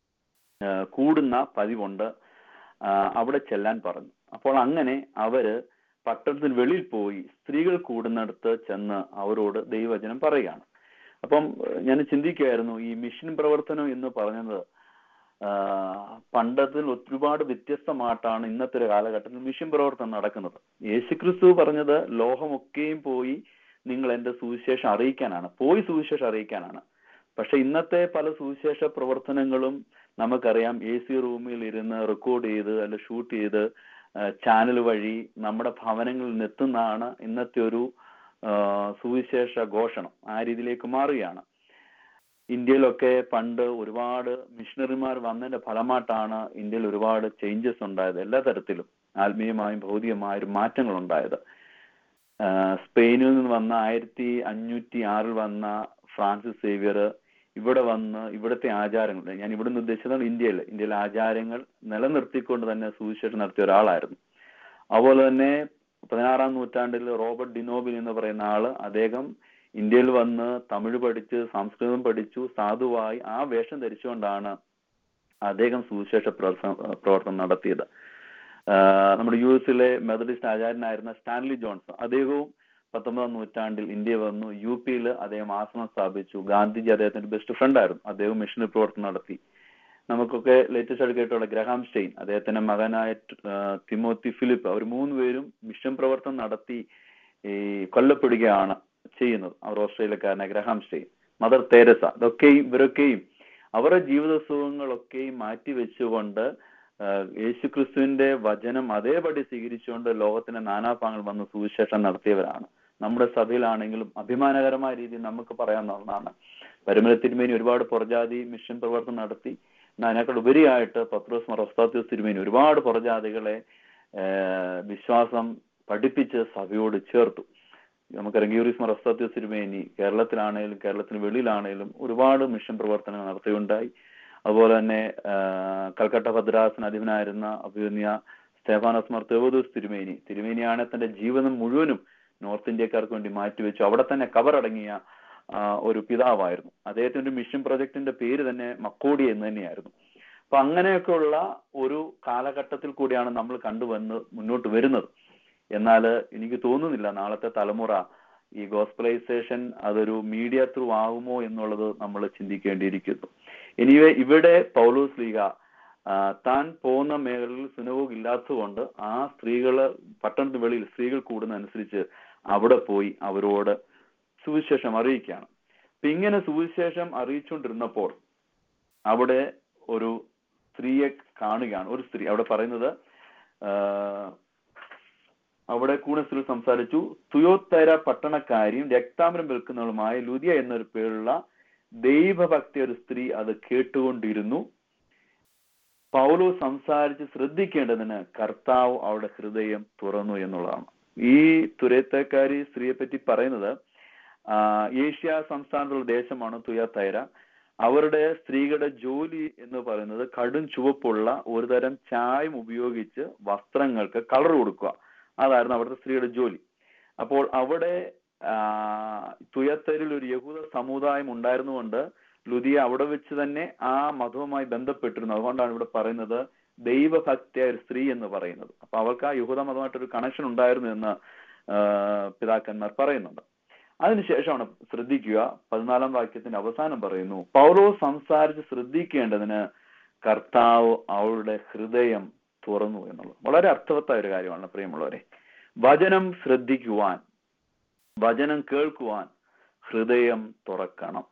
ആ, കൂടുന്ന പതിവുണ്ട് ആ, അവിടെ ചെല്ലാൻ പറഞ്ഞു അപ്പോൾ അങ്ങനെ അവര് പട്ടണത്തിന് വെളിയിൽ പോയി സ്ത്രീകൾ കൂടുന്നിടത്ത് ചെന്ന് അവരോട് ദൈവവചനം പറയുകയാണ് അപ്പം ഏഹ്, ഞാൻ ചിന്തിക്കുകയായിരുന്നു ഈ മിഷൻ പ്രവർത്തനം എന്ന് പറയുന്നത് ആ, പണ്ടത്തിൽ ഒരുപാട് വ്യത്യസ്തമായിട്ടാണ് ഇന്നത്തെ ഒരു കാലഘട്ടത്തിൽ മിഷൻ പ്രവർത്തനം നടക്കുന്നത് യേശുക്രിസ്തു പറഞ്ഞത് ലോകമൊക്കെയും പോയി നിങ്ങൾ എന്റെ സുവിശേഷം അറിയിക്കാനാണ് പോയി സുവിശേഷം അറിയിക്കാനാണ് പക്ഷെ ഇന്നത്തെ പല സുവിശേഷ പ്രവർത്തനങ്ങളും നമുക്കറിയാം എ സി റൂമിൽ ഇരുന്ന് റെക്കോർഡ് ചെയ്ത് അല്ല ഷൂട്ട് ചെയ്ത് ചാനൽ വഴി നമ്മുടെ ഭവനങ്ങളിൽ നിന്ന് എത്തുന്നതാണ് ഇന്നത്തെ ഒരു ആ, സുവിശേഷ ഘോഷണം ആ രീതിയിലേക്ക് മാറുകയാണ് ഇന്ത്യയിലൊക്കെ പണ്ട് ഒരുപാട് മിഷണറിമാർ വന്നതിന്റെ ഫലമായിട്ടാണ് ഇന്ത്യയിൽ ഒരുപാട് ചേഞ്ചസ് ഉണ്ടായത് എല്ലാ തരത്തിലും ആത്മീയമായും ഭൗതികമായും മാറ്റങ്ങൾ ഉണ്ടായത് ആ, സ്പെയിനിൽ നിന്ന് വന്ന ആയിരത്തി അഞ്ഞൂറ്റി ആറിൽ വന്ന ഫ്രാൻസിസ് സേവിയർ ഇവിടെ വന്ന് ഇവിടുത്തെ ആചാരങ്ങൾ ഞാൻ ഇവിടുന്ന് ഉദ്ദേശിച്ചത് ഇന്ത്യയിൽ ഇന്ത്യയിലെ ആചാരങ്ങൾ നിലനിർത്തിക്കൊണ്ട് തന്നെ സുവിശേഷം നടത്തിയ ഒരാളായിരുന്നു അതുപോലെ തന്നെ പതിനാറാം നൂറ്റാണ്ടിൽ റോബർട്ട് ഡിനോബിൻ എന്ന് പറയുന്ന ആള് അദ്ദേഹം ഇന്ത്യയിൽ വന്ന് തമിഴ് പഠിച്ച് സംസ്കൃതം പഠിച്ചു സാധുവായി ആ വേഷം ധരിച്ചുകൊണ്ടാണ് അദ്ദേഹം സുവിശേഷ പ്രവർത്തനം പ്രവർത്തനം നടത്തിയത് ആഹ് നമ്മുടെ യു എസിലെ മെത്തഡിസ്റ്റ് ആചാര്യനായിരുന്ന സ്റ്റാൻലി ജോൺസൺ അദ്ദേഹവും പത്തൊമ്പതാം നൂറ്റാണ്ടിൽ ഇന്ത്യ വന്നു യു പിയിൽ അദ്ദേഹം ആശ്രമം സ്ഥാപിച്ചു ഗാന്ധിജി അദ്ദേഹത്തിന്റെ ബെസ്റ്റ് ഫ്രണ്ട് ആയിരുന്നു അദ്ദേഹം മിഷണറി പ്രവർത്തനം നടത്തി നമുക്കൊക്കെ ലേറ്റസ്റ്റ് ആയിട്ട് കേട്ടുള്ള ഗ്രഹാം സ്റ്റെയിൻ അദ്ദേഹത്തിന്റെ മകനായ ആഹ് തിമോത്തി ഫിലിപ്പ് അവർ മൂന്നുപേരും മിഷൻ പ്രവർത്തനം നടത്തി ഈ കൊല്ലപ്പെടുകയാണ് ചെയ്യുന്നത് അവർ ഓസ്ട്രേലിയക്കാരനായ ഗ്രഹാം സ്റ്റെയിൻ മദർ തെരേസ ഇതൊക്കെയും ഇവരൊക്കെയും അവരുടെ ജീവിത സുഖങ്ങളൊക്കെയും മാറ്റി വെച്ചുകൊണ്ട് ആഹ് യേശുക്രിസ്തുവിന്റെ വചനം അതേപടി സ്വീകരിച്ചുകൊണ്ട് ലോകത്തിന്റെ നാനാഭാഗങ്ങൾ വന്ന് സുവിശേഷം നടത്തിയവരാണ് നമ്മുടെ സഭയിലാണെങ്കിലും അഭിമാനകരമായ രീതിയിൽ നമുക്ക് പറയാവുന്ന ഒന്നാണ് പരുമല തിരുമേനി ഒരുപാട് പുറജാതി മിഷൻ പ്രവർത്തനം നടത്തി എന്നാൽ അതിനേക്കാൾ ഉപരിയായിട്ട് പത്രോസ് മറസ്താത്യോസ് തിരുമേനി ഒരുപാട് പുറജാതികളെ ആഹ് വിശ്വാസം പഠിപ്പിച്ച് സഭയോട് ചേർത്തു നമുക്കറിയാം ഗീറീസ് മറസ്താത്യോസ് തിരുമേനി കേരളത്തിലാണേലും കേരളത്തിന് വെളിയിലാണേലും ഒരുപാട് മിഷൻ പ്രവർത്തനങ്ങൾ നടത്തുകയുണ്ടായി അതുപോലെ തന്നെ ആഹ് കൽക്കട്ട ഭദ്രാസന അധിപനായിരുന്ന അഭിമന്യ സ്തേഫാനസ് മാർ തേവദൂസ് തിരുമേനി തിരുമേനിയാണ് തന്റെ ജീവിതം മുഴുവനും നോർത്ത് ഇന്ത്യക്കാർക്ക് വേണ്ടി മാറ്റിവെച്ചു അവിടെ തന്നെ കവറടങ്ങിയ ആഹ് ഒരു പിതാവായിരുന്നു അദ്ദേഹത്തിന്റെ ഒരു മിഷൻ പ്രൊജക്ടിന്റെ പേര് തന്നെ മക്കോടി എന്ന് തന്നെയായിരുന്നു അപ്പൊ അങ്ങനെയൊക്കെയുള്ള ഒരു കാലഘട്ടത്തിൽ കൂടിയാണ് നമ്മൾ കണ്ടുവന്ന് മുന്നോട്ട് വരുന്നത് എന്നാൽ എനിക്ക് തോന്നുന്നില്ല നാളത്തെ തലമുറ ഈ ഗോസ്പലൈസേഷൻ അതൊരു മീഡിയ ത്രൂ ആകുമോ എന്നുള്ളത് നമ്മൾ ചിന്തിക്കേണ്ടിയിരിക്കുന്നു എനിവേ ഇവിടെ പൗലോസ് ലീഗ ആ, താൻ പോകുന്ന മേഖലയിൽ സുനവോഗ് ഇല്ലാത്തതുകൊണ്ട് ആ സ്ത്രീകള് പട്ടണത്തിന് വെളിയിൽ സ്ത്രീകൾ കൂടുന്നതനുസരിച്ച് അവിടെ പോയി അവരോട് സുവിശേഷം അറിയിക്കുകയാണ് അപ്പൊ ഇങ്ങനെ സുവിശേഷം അറിയിച്ചുകൊണ്ടിരുന്നപ്പോൾ അവിടെ ഒരു സ്ത്രീയെ കാണുകയാണ് ഒരു സ്ത്രീ അവിടെ പറയുന്നത് ആ, അവിടെ കൂടെ സ്ത്രീ സംസാരിച്ചു തുയോത്തര പട്ടണക്കാരിയും രക്താമരം വിൽക്കുന്നവളുമായ ലുദിയ എന്നൊരു പേരുള്ള ദൈവഭക്തി ഒരു സ്ത്രീ അത് കേട്ടുകൊണ്ടിരുന്നു പൗലോ സംസാരിച്ച് ശ്രദ്ധിക്കേണ്ടതിന് കർത്താവ് അവളുടെ ഹൃദയം തുറന്നു എന്നുള്ളതാണ് ഈ തുരയത്തക്കാരി സ്ത്രീയെ പറ്റി പറയുന്നത് ആ, ഏഷ്യ സംസ്ഥാനത്തുള്ള ദേശമാണ് തുയാത്തൈര അവരുടെ സ്ത്രീകളുടെ ജോലി എന്ന് പറയുന്നത് കടും ചുവപ്പുള്ള ഒരുതരം ചായം ഉപയോഗിച്ച് വസ്ത്രങ്ങൾക്ക് കളർ കൊടുക്കുക അതായിരുന്നു അവിടുത്തെ സ്ത്രീയുടെ ജോലി അപ്പോൾ അവിടെ ആ, തുയത്തരിൽ ഒരു യഹൂദ സമുദായം ഉണ്ടായിരുന്നുകൊണ്ട് ലുദിയ അവിടെ വെച്ച് തന്നെ ആ മതവുമായി ബന്ധപ്പെട്ടിരുന്നു അതുകൊണ്ടാണ് ഇവിടെ പറയുന്നത് ദൈവഭക്തിയായ ഒരു സ്ത്രീ എന്ന് പറയുന്നത് അപ്പൊ അവൾക്ക് ആ യഹൂദ മതമായിട്ടൊരു കണക്ഷൻ ഉണ്ടായിരുന്നു എന്ന് ആ, പിതാക്കന്മാർ പറയുന്നുണ്ട് അതിനുശേഷമാണ് ശ്രദ്ധിക്കുക പതിനാലാം വാക്യത്തിന്റെ അവസാനം പറയുന്നു പൗലോ സംസാരിച്ച് ശ്രദ്ധിക്കേണ്ടതിന് കർത്താവ് അവളുടെ ഹൃദയം തുറന്നു എന്നുള്ളത് വളരെ അർത്ഥവത്തായ ഒരു കാര്യമാണ് പ്രിയമുള്ളവരെ വചനം ശ്രദ്ധിക്കുവാൻ വചനം കേൾക്കുവാൻ ഹൃദയം തുറക്കണം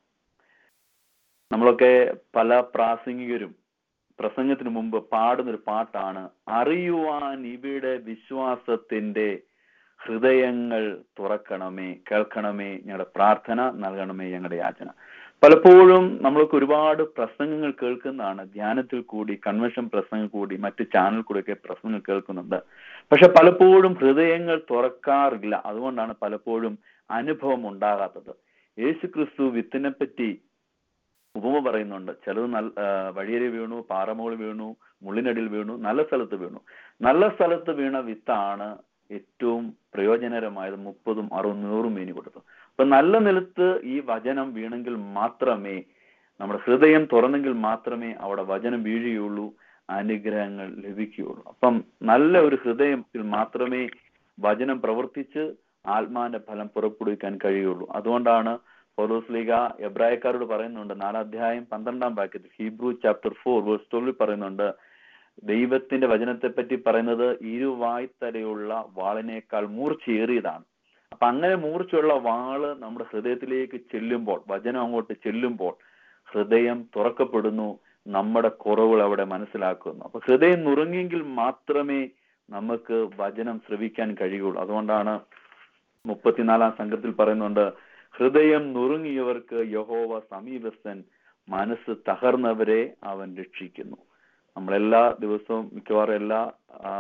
നമ്മളൊക്കെ പല പ്രാസംഗികരും പ്രസംഗത്തിന് മുമ്പ് പാടുന്നൊരു പാട്ടാണ് അറിയുവാൻ ഇവിടെ വിശ്വാസത്തിന്റെ ഹൃദയങ്ങൾ തുറക്കണമേ കേൾക്കണമേ ഞങ്ങളുടെ പ്രാർത്ഥന നൽകണമേ ഞങ്ങളുടെ യാചന പലപ്പോഴും നമ്മൾക്ക് ഒരുപാട് പ്രസംഗങ്ങൾ കേൾക്കുന്നതാണ് ധ്യാനത്തിൽ കൂടി കൺവെൻഷൻ പ്രസംഗം കൂടി മറ്റ് ചാനൽ കൂടിയൊക്കെ പ്രസംഗങ്ങൾ കേൾക്കുന്നുണ്ട് പക്ഷെ പലപ്പോഴും ഹൃദയങ്ങൾ തുറക്കാറില്ല അതുകൊണ്ടാണ് പലപ്പോഴും അനുഭവം ഉണ്ടാകാത്തത് യേശു ക്രിസ്തു വിത്തിനെ പറ്റി ഉപമ പറയുന്നുണ്ട് ചിലത് നല്ല വഴിയരി വീണു പാറമുകളിൽ വീണു മുള്ളിനടിയിൽ വീണു നല്ല സ്ഥലത്ത് വീണു നല്ല സ്ഥലത്ത് വീണ വിത്താണ് ഏറ്റവും പ്രയോജനകരമായത് മുപ്പതും അറുപതും നൂറും മീനി കൊടുത്തു അപ്പൊ നല്ല നിലത്ത് ഈ വചനം വീണെങ്കിൽ മാത്രമേ നമ്മുടെ ഹൃദയം തുറന്നെങ്കിൽ മാത്രമേ അവിടെ വചനം വീഴുകയുള്ളൂ അനുഗ്രഹങ്ങൾ ലഭിക്കുകയുള്ളൂ അപ്പം നല്ല ഒരു ഹൃദയത്തിൽ മാത്രമേ വചനം പ്രവർത്തിച്ച് ആത്മാന്റെ ഫലം പുറപ്പെടുവിക്കാൻ കഴിയുള്ളൂ അതുകൊണ്ടാണ് പൗലോസ് ലീഗ എബ്രായക്കാരോട് പറയുന്നുണ്ട് നാലാം അധ്യായം പന്ത്രണ്ടാം വാക്യത്തിൽ ഹീബ്രു ചാപ്റ്റർ ഫോർ വേഴ്സ് ട്വൽവിൽ പറയുന്നുണ്ട് ദൈവത്തിന്റെ വചനത്തെ പറ്റി പറയുന്നത് ഇരുവായ്ത്തലയുള്ള വാളിനേക്കാൾ മൂർച്ചയേറിയതാണ് അപ്പൊ അങ്ങനെ മൂർച്ചയുള്ള വാള് നമ്മുടെ ഹൃദയത്തിലേക്ക് ചെല്ലുമ്പോൾ വചനം അങ്ങോട്ട് ചെല്ലുമ്പോൾ ഹൃദയം തുറക്കപ്പെടുന്നു നമ്മുടെ കുറവുകൾ അവിടെ മനസ്സിലാക്കുന്നു അപ്പൊ ഹൃദയം നുറുങ്ങിയെങ്കിൽ മാത്രമേ നമുക്ക് വചനം ശ്രവിക്കാൻ കഴിയുള്ളൂ അതുകൊണ്ടാണ് മുപ്പത്തിനാലാം സംഘത്തിൽ പറയുന്നുണ്ട് ഹൃദയം നുറുങ്ങിയവർക്ക് യഹോവ സമീപസ്ഥൻ മനസ്സ് തകർന്നവരെ അവൻ രക്ഷിക്കുന്നു നമ്മളെല്ലാ ദിവസവും മിക്കവാറും എല്ലാ ആ,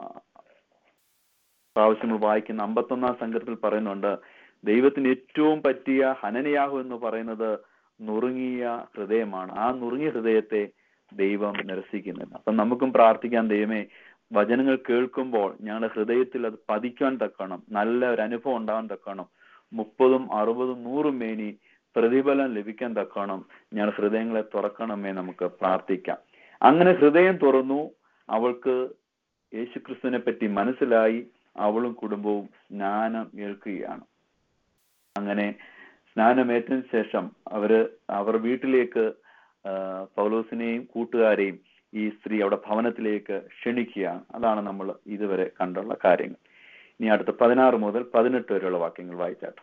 പ്രാവശ്യം നമ്മൾ വായിക്കുന്ന അമ്പത്തൊന്നാം സംഘത്തിൽ പറയുന്നുണ്ട് ദൈവത്തിന് ഏറ്റവും പറ്റിയ ഹനനയാഹു എന്ന് പറയുന്നത് നുറുങ്ങിയ ഹൃദയമാണ് ആ നുറുങ്ങിയ ഹൃദയത്തെ ദൈവം നിരസിക്കുന്നില്ല അപ്പൊ നമുക്കും പ്രാർത്ഥിക്കാൻ ദൈവമേ വചനങ്ങൾ കേൾക്കുമ്പോൾ ഞങ്ങളുടെ ഹൃദയത്തിൽ അത് പതിക്കാൻ തക്കണം നല്ല ഒരു അനുഭവം ഉണ്ടാകാൻ തക്കണം മുപ്പതും അറുപതും നൂറും മേനി പ്രതിഫലം ലഭിക്കാൻ തക്കണം ഞങ്ങളുടെ ഹൃദയങ്ങളെ തുറക്കണമേ നമുക്ക് പ്രാർത്ഥിക്കാം അങ്ങനെ ഹൃദയം തുറന്നു അവൾക്ക് യേശുക്രിസ്തുവിനെ പറ്റി മനസ്സിലായി അവളും കുടുംബവും സ്നാനം ഏൽക്കുകയാണ് അങ്ങനെ സ്നാനമേറ്റതിന് ശേഷം അവര് അവർ വീട്ടിലേക്ക് ആ, പൗലോസിനെയും കൂട്ടുകാരെയും ഈ സ്ത്രീ അവിടെ ഭവനത്തിലേക്ക് ക്ഷണിക്കുകയാണ് അതാണ് നമ്മൾ ഇതുവരെ കണ്ടുള്ള കാര്യങ്ങൾ ഇനി അടുത്ത പതിനാറ് മുതൽ പതിനെട്ട് വരെയുള്ള വാക്യങ്ങൾ വായിച്ചാട്ടോ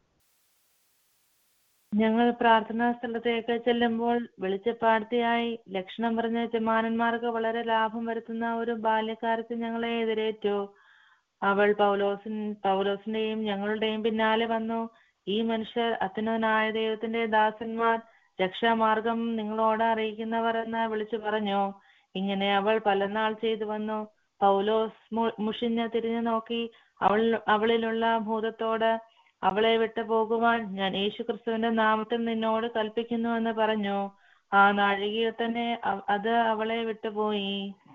ഞങ്ങൾ പ്രാർത്ഥനാ സ്ഥലത്തേക്ക് ചെല്ലുമ്പോൾ വെളിച്ചപ്പാടത്തിയായി ലക്ഷണം പറഞ്ഞ യജമാനന്മാർക്ക് വളരെ ലാഭം വരുത്തുന്ന ഒരു ബാല്യക്കാരത്ത് ഞങ്ങളെ എതിരേറ്റു അവൾ പൗലോസിൻ പൗലോസിന്റെയും ഞങ്ങളുടെയും പിന്നാലെ വന്നു ഈ മനുഷ്യർ അത്യുന്നതനായ ദൈവത്തിന്റെ ദാസന്മാർ രക്ഷാമാർഗം നിങ്ങളോട് അറിയിക്കുന്നവർ എന്ന് വിളിച്ചു പറഞ്ഞു ഇങ്ങനെ അവൾ പലനാൾ ചെയ്തു വന്നു പൗലോസ് മു- മുഷിഞ്ഞ് തിരിഞ്ഞു നോക്കി അവൾ അവളിലുള്ള ഭൂതത്തോട് അവളെ വിട്ടു പോകുവാൻ ഞാൻ യേശു ക്രിസ്തുവിന്റെ നാമത്തിൽ നിന്നോട് കൽപ്പിക്കുന്നു എന്ന് പറഞ്ഞു ആ നാഴികയിൽ തന്നെ അവ- അത് അവളെ വിട്ടുപോയി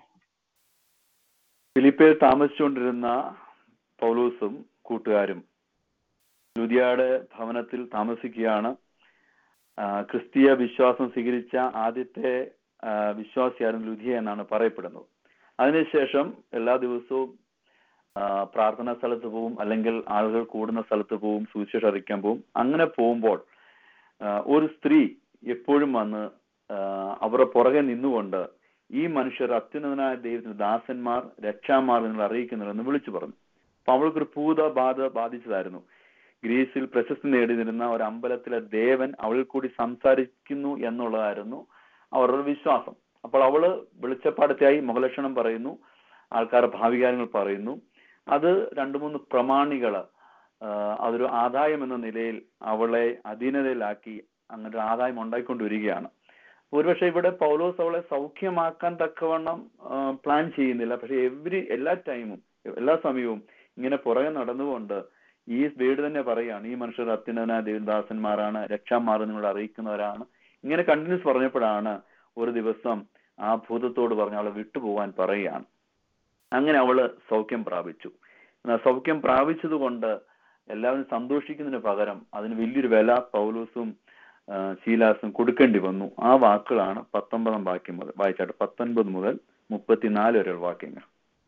ഫിലിപ്പയിൽ താമസിച്ചുകൊണ്ടിരുന്ന പൗലൂസും കൂട്ടുകാരും ലുദിയാട് ഭവനത്തിൽ താമസിക്കുകയാണ് ആ, ക്രിസ്തീയ വിശ്വാസം സ്വീകരിച്ച ആദ്യത്തെ ആ, വിശ്വാസിയായിരുന്നു ലുധിയ എന്നാണ് പറയപ്പെടുന്നത് അതിനുശേഷം എല്ലാ ദിവസവും ആ, പ്രാർത്ഥനാ സ്ഥലത്ത് പോവും അല്ലെങ്കിൽ ആളുകൾ കൂടുന്ന സ്ഥലത്ത് പോവും സുവിശേഷം അറിയിക്കാൻ പോവും അങ്ങനെ പോകുമ്പോൾ ആ, ഒരു സ്ത്രീ എപ്പോഴും വന്ന് ആ, അവരുടെ പുറകെ നിന്നുകൊണ്ട് ഈ മനുഷ്യർ അത്യുന്നതനായ ദൈവത്തിന്റെ ദാസന്മാർ രക്ഷാമാർ നിങ്ങൾ അറിയിക്കുന്നുണ്ടെന്ന് വിളിച്ചു പറഞ്ഞു അപ്പൊ അവൾക്കൊരു ഭൂത ബാധ ബാധിച്ചതായിരുന്നു ഗ്രീസിൽ പ്രശസ്തി നേടിയിരുന്ന ഒരു അമ്പലത്തിലെ ദേവൻ അവളിൽ കൂടി സംസാരിക്കുന്നു എന്നുള്ളതായിരുന്നു അവരുടെ വിശ്വാസം അപ്പോൾ അവള് വെളിച്ചപ്പാടത്തെയായി മുഖലക്ഷണം പറയുന്നു ആൾക്കാർ ഭാവികാരങ്ങൾ പറയുന്നു അത് രണ്ടു മൂന്ന് പ്രമാണികള് ആ, അതൊരു ആദായം എന്ന നിലയിൽ അവളെ അധീനതയിലാക്കി അങ്ങനെ ഒരു ആദായം ഉണ്ടായിക്കൊണ്ടിരിക്കുകയാണ് ഒരുപക്ഷെ ഇവിടെ പൗലോസ് അവളെ സൗഖ്യമാക്കാൻ തക്കവണ്ണം പ്ലാൻ ചെയ്യുന്നില്ല പക്ഷെ എവരി എല്ലാ ടൈമും എല്ലാ സമയവും ഇങ്ങനെ പുറകെ നടന്നുകൊണ്ട് ഈ വീട് തന്നെ പറയുകയാണ് ഈ മനുഷ്യർ അത്യുന്നതനായ ദേവദാസന്മാരാണ് രക്ഷാമാർ നിങ്ങൾ അറിയിക്കുന്നവരാണ് ഇങ്ങനെ കണ്ടിന്യൂസ് പറഞ്ഞപ്പോഴാണ് ഒരു ദിവസം ആ ഭൂതത്തോട് പറഞ്ഞ് അവളെ വിട്ടുപോകാൻ പറയുകയാണ് അങ്ങനെ അവള് സൗഖ്യം പ്രാപിച്ചു എന്നാൽ സൗഖ്യം പ്രാപിച്ചത് കൊണ്ട് എല്ലാവരും സന്തോഷിക്കുന്നതിന് പകരം അതിന് വലിയൊരു വില പൗലൂസും ആ, ശീലാസും കൊടുക്കേണ്ടി വന്നു ആ വാക്കുകളാണ് പത്തൊമ്പതാം വാക്യം മുതൽ വായിച്ചാട്ട് പത്തൊൻപത് മുതൽ മുപ്പത്തിനാല് വരെയുള്ള വാക്യങ്ങൾ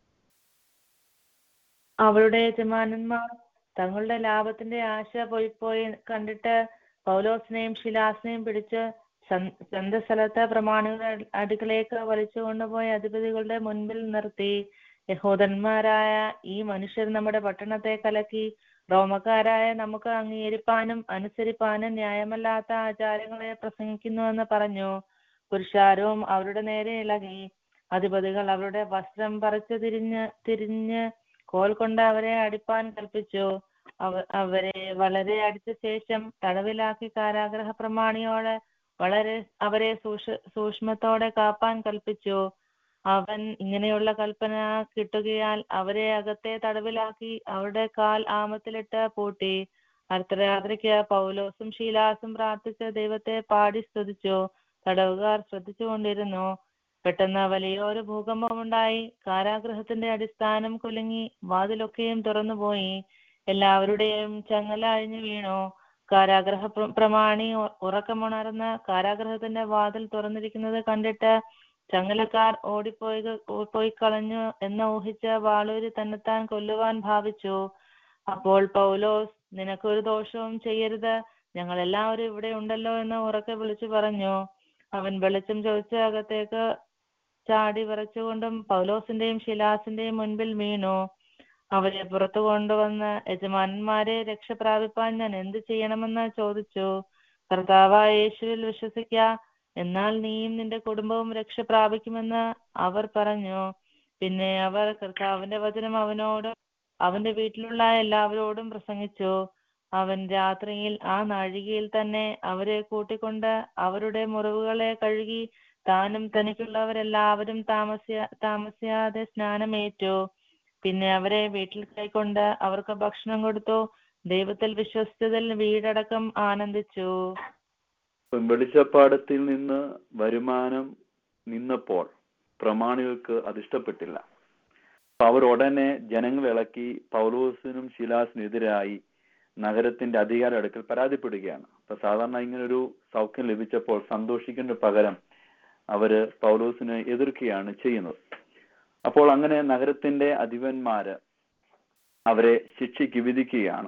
അവളുടെ യജമാനന്മാർ തങ്ങളുടെ ലാഭത്തിന്റെ ആശ പോയി പോയി കണ്ടിട്ട് പൗലോസിനെയും ശിലാസിനെയും പിടിച്ച് സൻ- ചന്തസ്ഥലത്ത് പ്രമാണികളുടെ അടുക്കലേക്ക് വലിച്ചു കൊണ്ടുപോയി അധിപതികളുടെ മുൻപിൽ നിർത്തി യഹൂദന്മാരായ ഈ മനുഷ്യർ നമ്മുടെ പട്ടണത്തെ കലക്കി റോമക്കാരായ നമുക്ക് അംഗീകരിപ്പാനും അനുസരിപ്പാനും ന്യായമല്ലാത്ത ആചാരങ്ങളെ പ്രസംഗിക്കുന്നുവെന്ന് പറഞ്ഞു പുരുഷാരവും അവരുടെ നേരെ ഇളകി അധിപതികൾ അവരുടെ വസ്ത്രം പറിച്ചു തിരിഞ്ഞ് തിരിഞ്ഞ് കോൽ കൊണ്ട് അവരെ അടിപ്പാൻ കൽപ്പിച്ചു അവ അവരെ വളരെ അടിച്ച ശേഷം തടവിലാക്കി കാരാഗ്രഹ പ്രമാണിയോട് വളരെ അവരെ സൂക്ഷ സൂക്ഷ്മത്തോടെ കാപ്പാൻ കൽപ്പിച്ചു അവൻ ഇങ്ങനെയുള്ള കൽപ്പന കിട്ടുകയാൽ അവരെ അകത്തെ തടവിലാക്കി അവരുടെ കാൽ ആമത്തിലിട്ട് പൂട്ടി അർദ്ധരാത്രിക്ക് പൗലോസും ശീലാസും പ്രാർത്ഥിച്ച് ദൈവത്തെ പാടി സ്തുതിച്ചു തടവുകാർ ശ്രദ്ധിച്ചുകൊണ്ടിരുന്നു പെട്ടെന്ന് വലിയൊരു ഭൂകമ്പമുണ്ടായി കാരാഗൃഹത്തിന്റെ അടിസ്ഥാനം കുലുങ്ങി വാതിലൊക്കെയും തുറന്നുപോയി എല്ലാവരുടെയും ചങ്ങല അഴിഞ്ഞു വീണു കാരാഗ്രഹ പ്ര- പ്രമാണി ഉ- ഉറക്കമുണർന്ന് കാരാഗ്രഹത്തിന്റെ വാതിൽ തുറന്നിരിക്കുന്നത് കണ്ടിട്ട് ചങ്ങലക്കാർ ഓടിപ്പോയി പോയി കളഞ്ഞു എന്ന് ഊഹിച്ച് വാളൂരി തന്നെത്താൻ കൊല്ലുവാൻ ഭാവിച്ചു അപ്പോൾ പൗലോസ് നിനക്കൊരു ദോഷവും ചെയ്യരുത് ഞങ്ങൾ എല്ലാവരും ഇവിടെ ഉണ്ടല്ലോ എന്ന് ഉറക്കെ വിളിച്ചു പറഞ്ഞു അവൻ വെളിച്ചം ചോദിച്ച് അകത്തേക്ക് ചാടി വിറച്ചുകൊണ്ടും പൗലോസിന്റെയും ശിലാസിന്റെയും മുൻപിൽ വീണു അവരെ പുറത്തു കൊണ്ടുവന്ന് യജമാനന്മാരെ രക്ഷ പ്രാപിപ്പാൻ ഞാൻ എന്ത് ചെയ്യണമെന്ന് ചോദിച്ചു കർത്താവായ യേശുവിൽ വിശ്വസിക്ക എന്നാൽ നീയും നിന്റെ കുടുംബവും രക്ഷ പ്രാപിക്കുമെന്ന് അവർ പറഞ്ഞു പിന്നെ അവർ കർത്താവിന്റെ വചനം അവനോടും അവന്റെ വീട്ടിലുള്ള എല്ലാവരോടും പ്രസംഗിച്ചു അവൻ രാത്രിയിൽ ആ നാഴികയിൽ തന്നെ അവരെ കൂട്ടിക്കൊണ്ട് അവരുടെ മുറിവുകളെ കഴുകി താനും തനിക്കുള്ളവരെല്ലാവരും താമസിയ താമസിയാതെ സ്നാനമേറ്റു പിന്നെ അവരെ വീട്ടിൽ കൈക്കൊണ്ട് അവർക്ക് ഭക്ഷണം കൊടുത്തു ദൈവത്തിൽ വിശ്വസിച്ചതിൽ വീടടക്കം ആനന്ദിച്ചു വെളിച്ചപ്പാടത്തിൽ നിന്ന് വരുമാനം നിന്നപ്പോൾ പ്രമാണികൾക്ക് അത് ഇഷ്ടപ്പെട്ടില്ല അപ്പൊ അവർ ഉടനെ ജനങ്ങൾ ഇളക്കി പൗലോസിനും ശിലാസിനും എതിരായി നഗരത്തിന്റെ അധികാര അടുക്കൽ പരാതിപ്പെടുകയാണ് അപ്പൊ സാധാരണ ഇങ്ങനൊരു സൗഖ്യം ലഭിച്ചപ്പോൾ സന്തോഷിക്കേണ്ട പകരം അവര് പൗലോസിനെ എതിർക്കുകയാണ് ചെയ്യുന്നത് അപ്പോൾ അങ്ങനെ നഗരത്തിന്റെ അധിപന്മാര് അവരെ ശിക്ഷയ്ക്ക് വിധിക്കുകയാണ്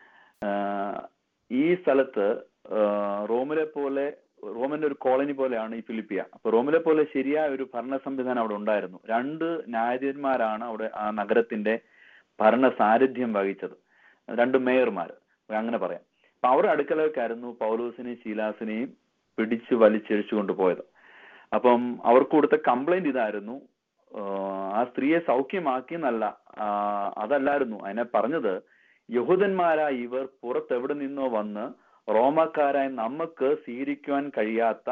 ആഹ് ഈ സ്ഥലത്ത് ആഹ് റോമിലെ പോലെ റോമിന്റെ ഒരു കോളനി പോലെയാണ് ഈ ഫിലിപ്പിയ അപ്പൊ റോമിലെ പോലെ ശരിയായ ഒരു ഭരണ സംവിധാനം അവിടെ ഉണ്ടായിരുന്നു രണ്ട് ന്യായാധിപന്മാരാണ് അവിടെ ആ നഗരത്തിന്റെ ഭരണ സാരഥ്യം വഹിച്ചത് രണ്ട് മേയർമാർ അങ്ങനെ പറയാം അപ്പൊ അവരുടെ അടുക്കലേക്കായിരുന്നു പൗലോസിനെയും ശീലാസിനെയും പിടിച്ചു വലിച്ചഴിച്ചു കൊണ്ടുപോയത് അപ്പം അവർക്ക് കൊടുത്ത കംപ്ലൈന്റ് ഇതായിരുന്നു ആഹ് ആ സ്ത്രീയെ സൗഖ്യമാക്കിയെന്നല്ല ആഹ് അതല്ലായിരുന്നു അതിനെ പറഞ്ഞത് യഹൂദന്മാരായ ഇവർ പുറത്ത് എവിടെ നിന്നോ വന്ന് റോമക്കാരായ നമുക്ക് സ്വീകരിക്കുവാൻ കഴിയാത്ത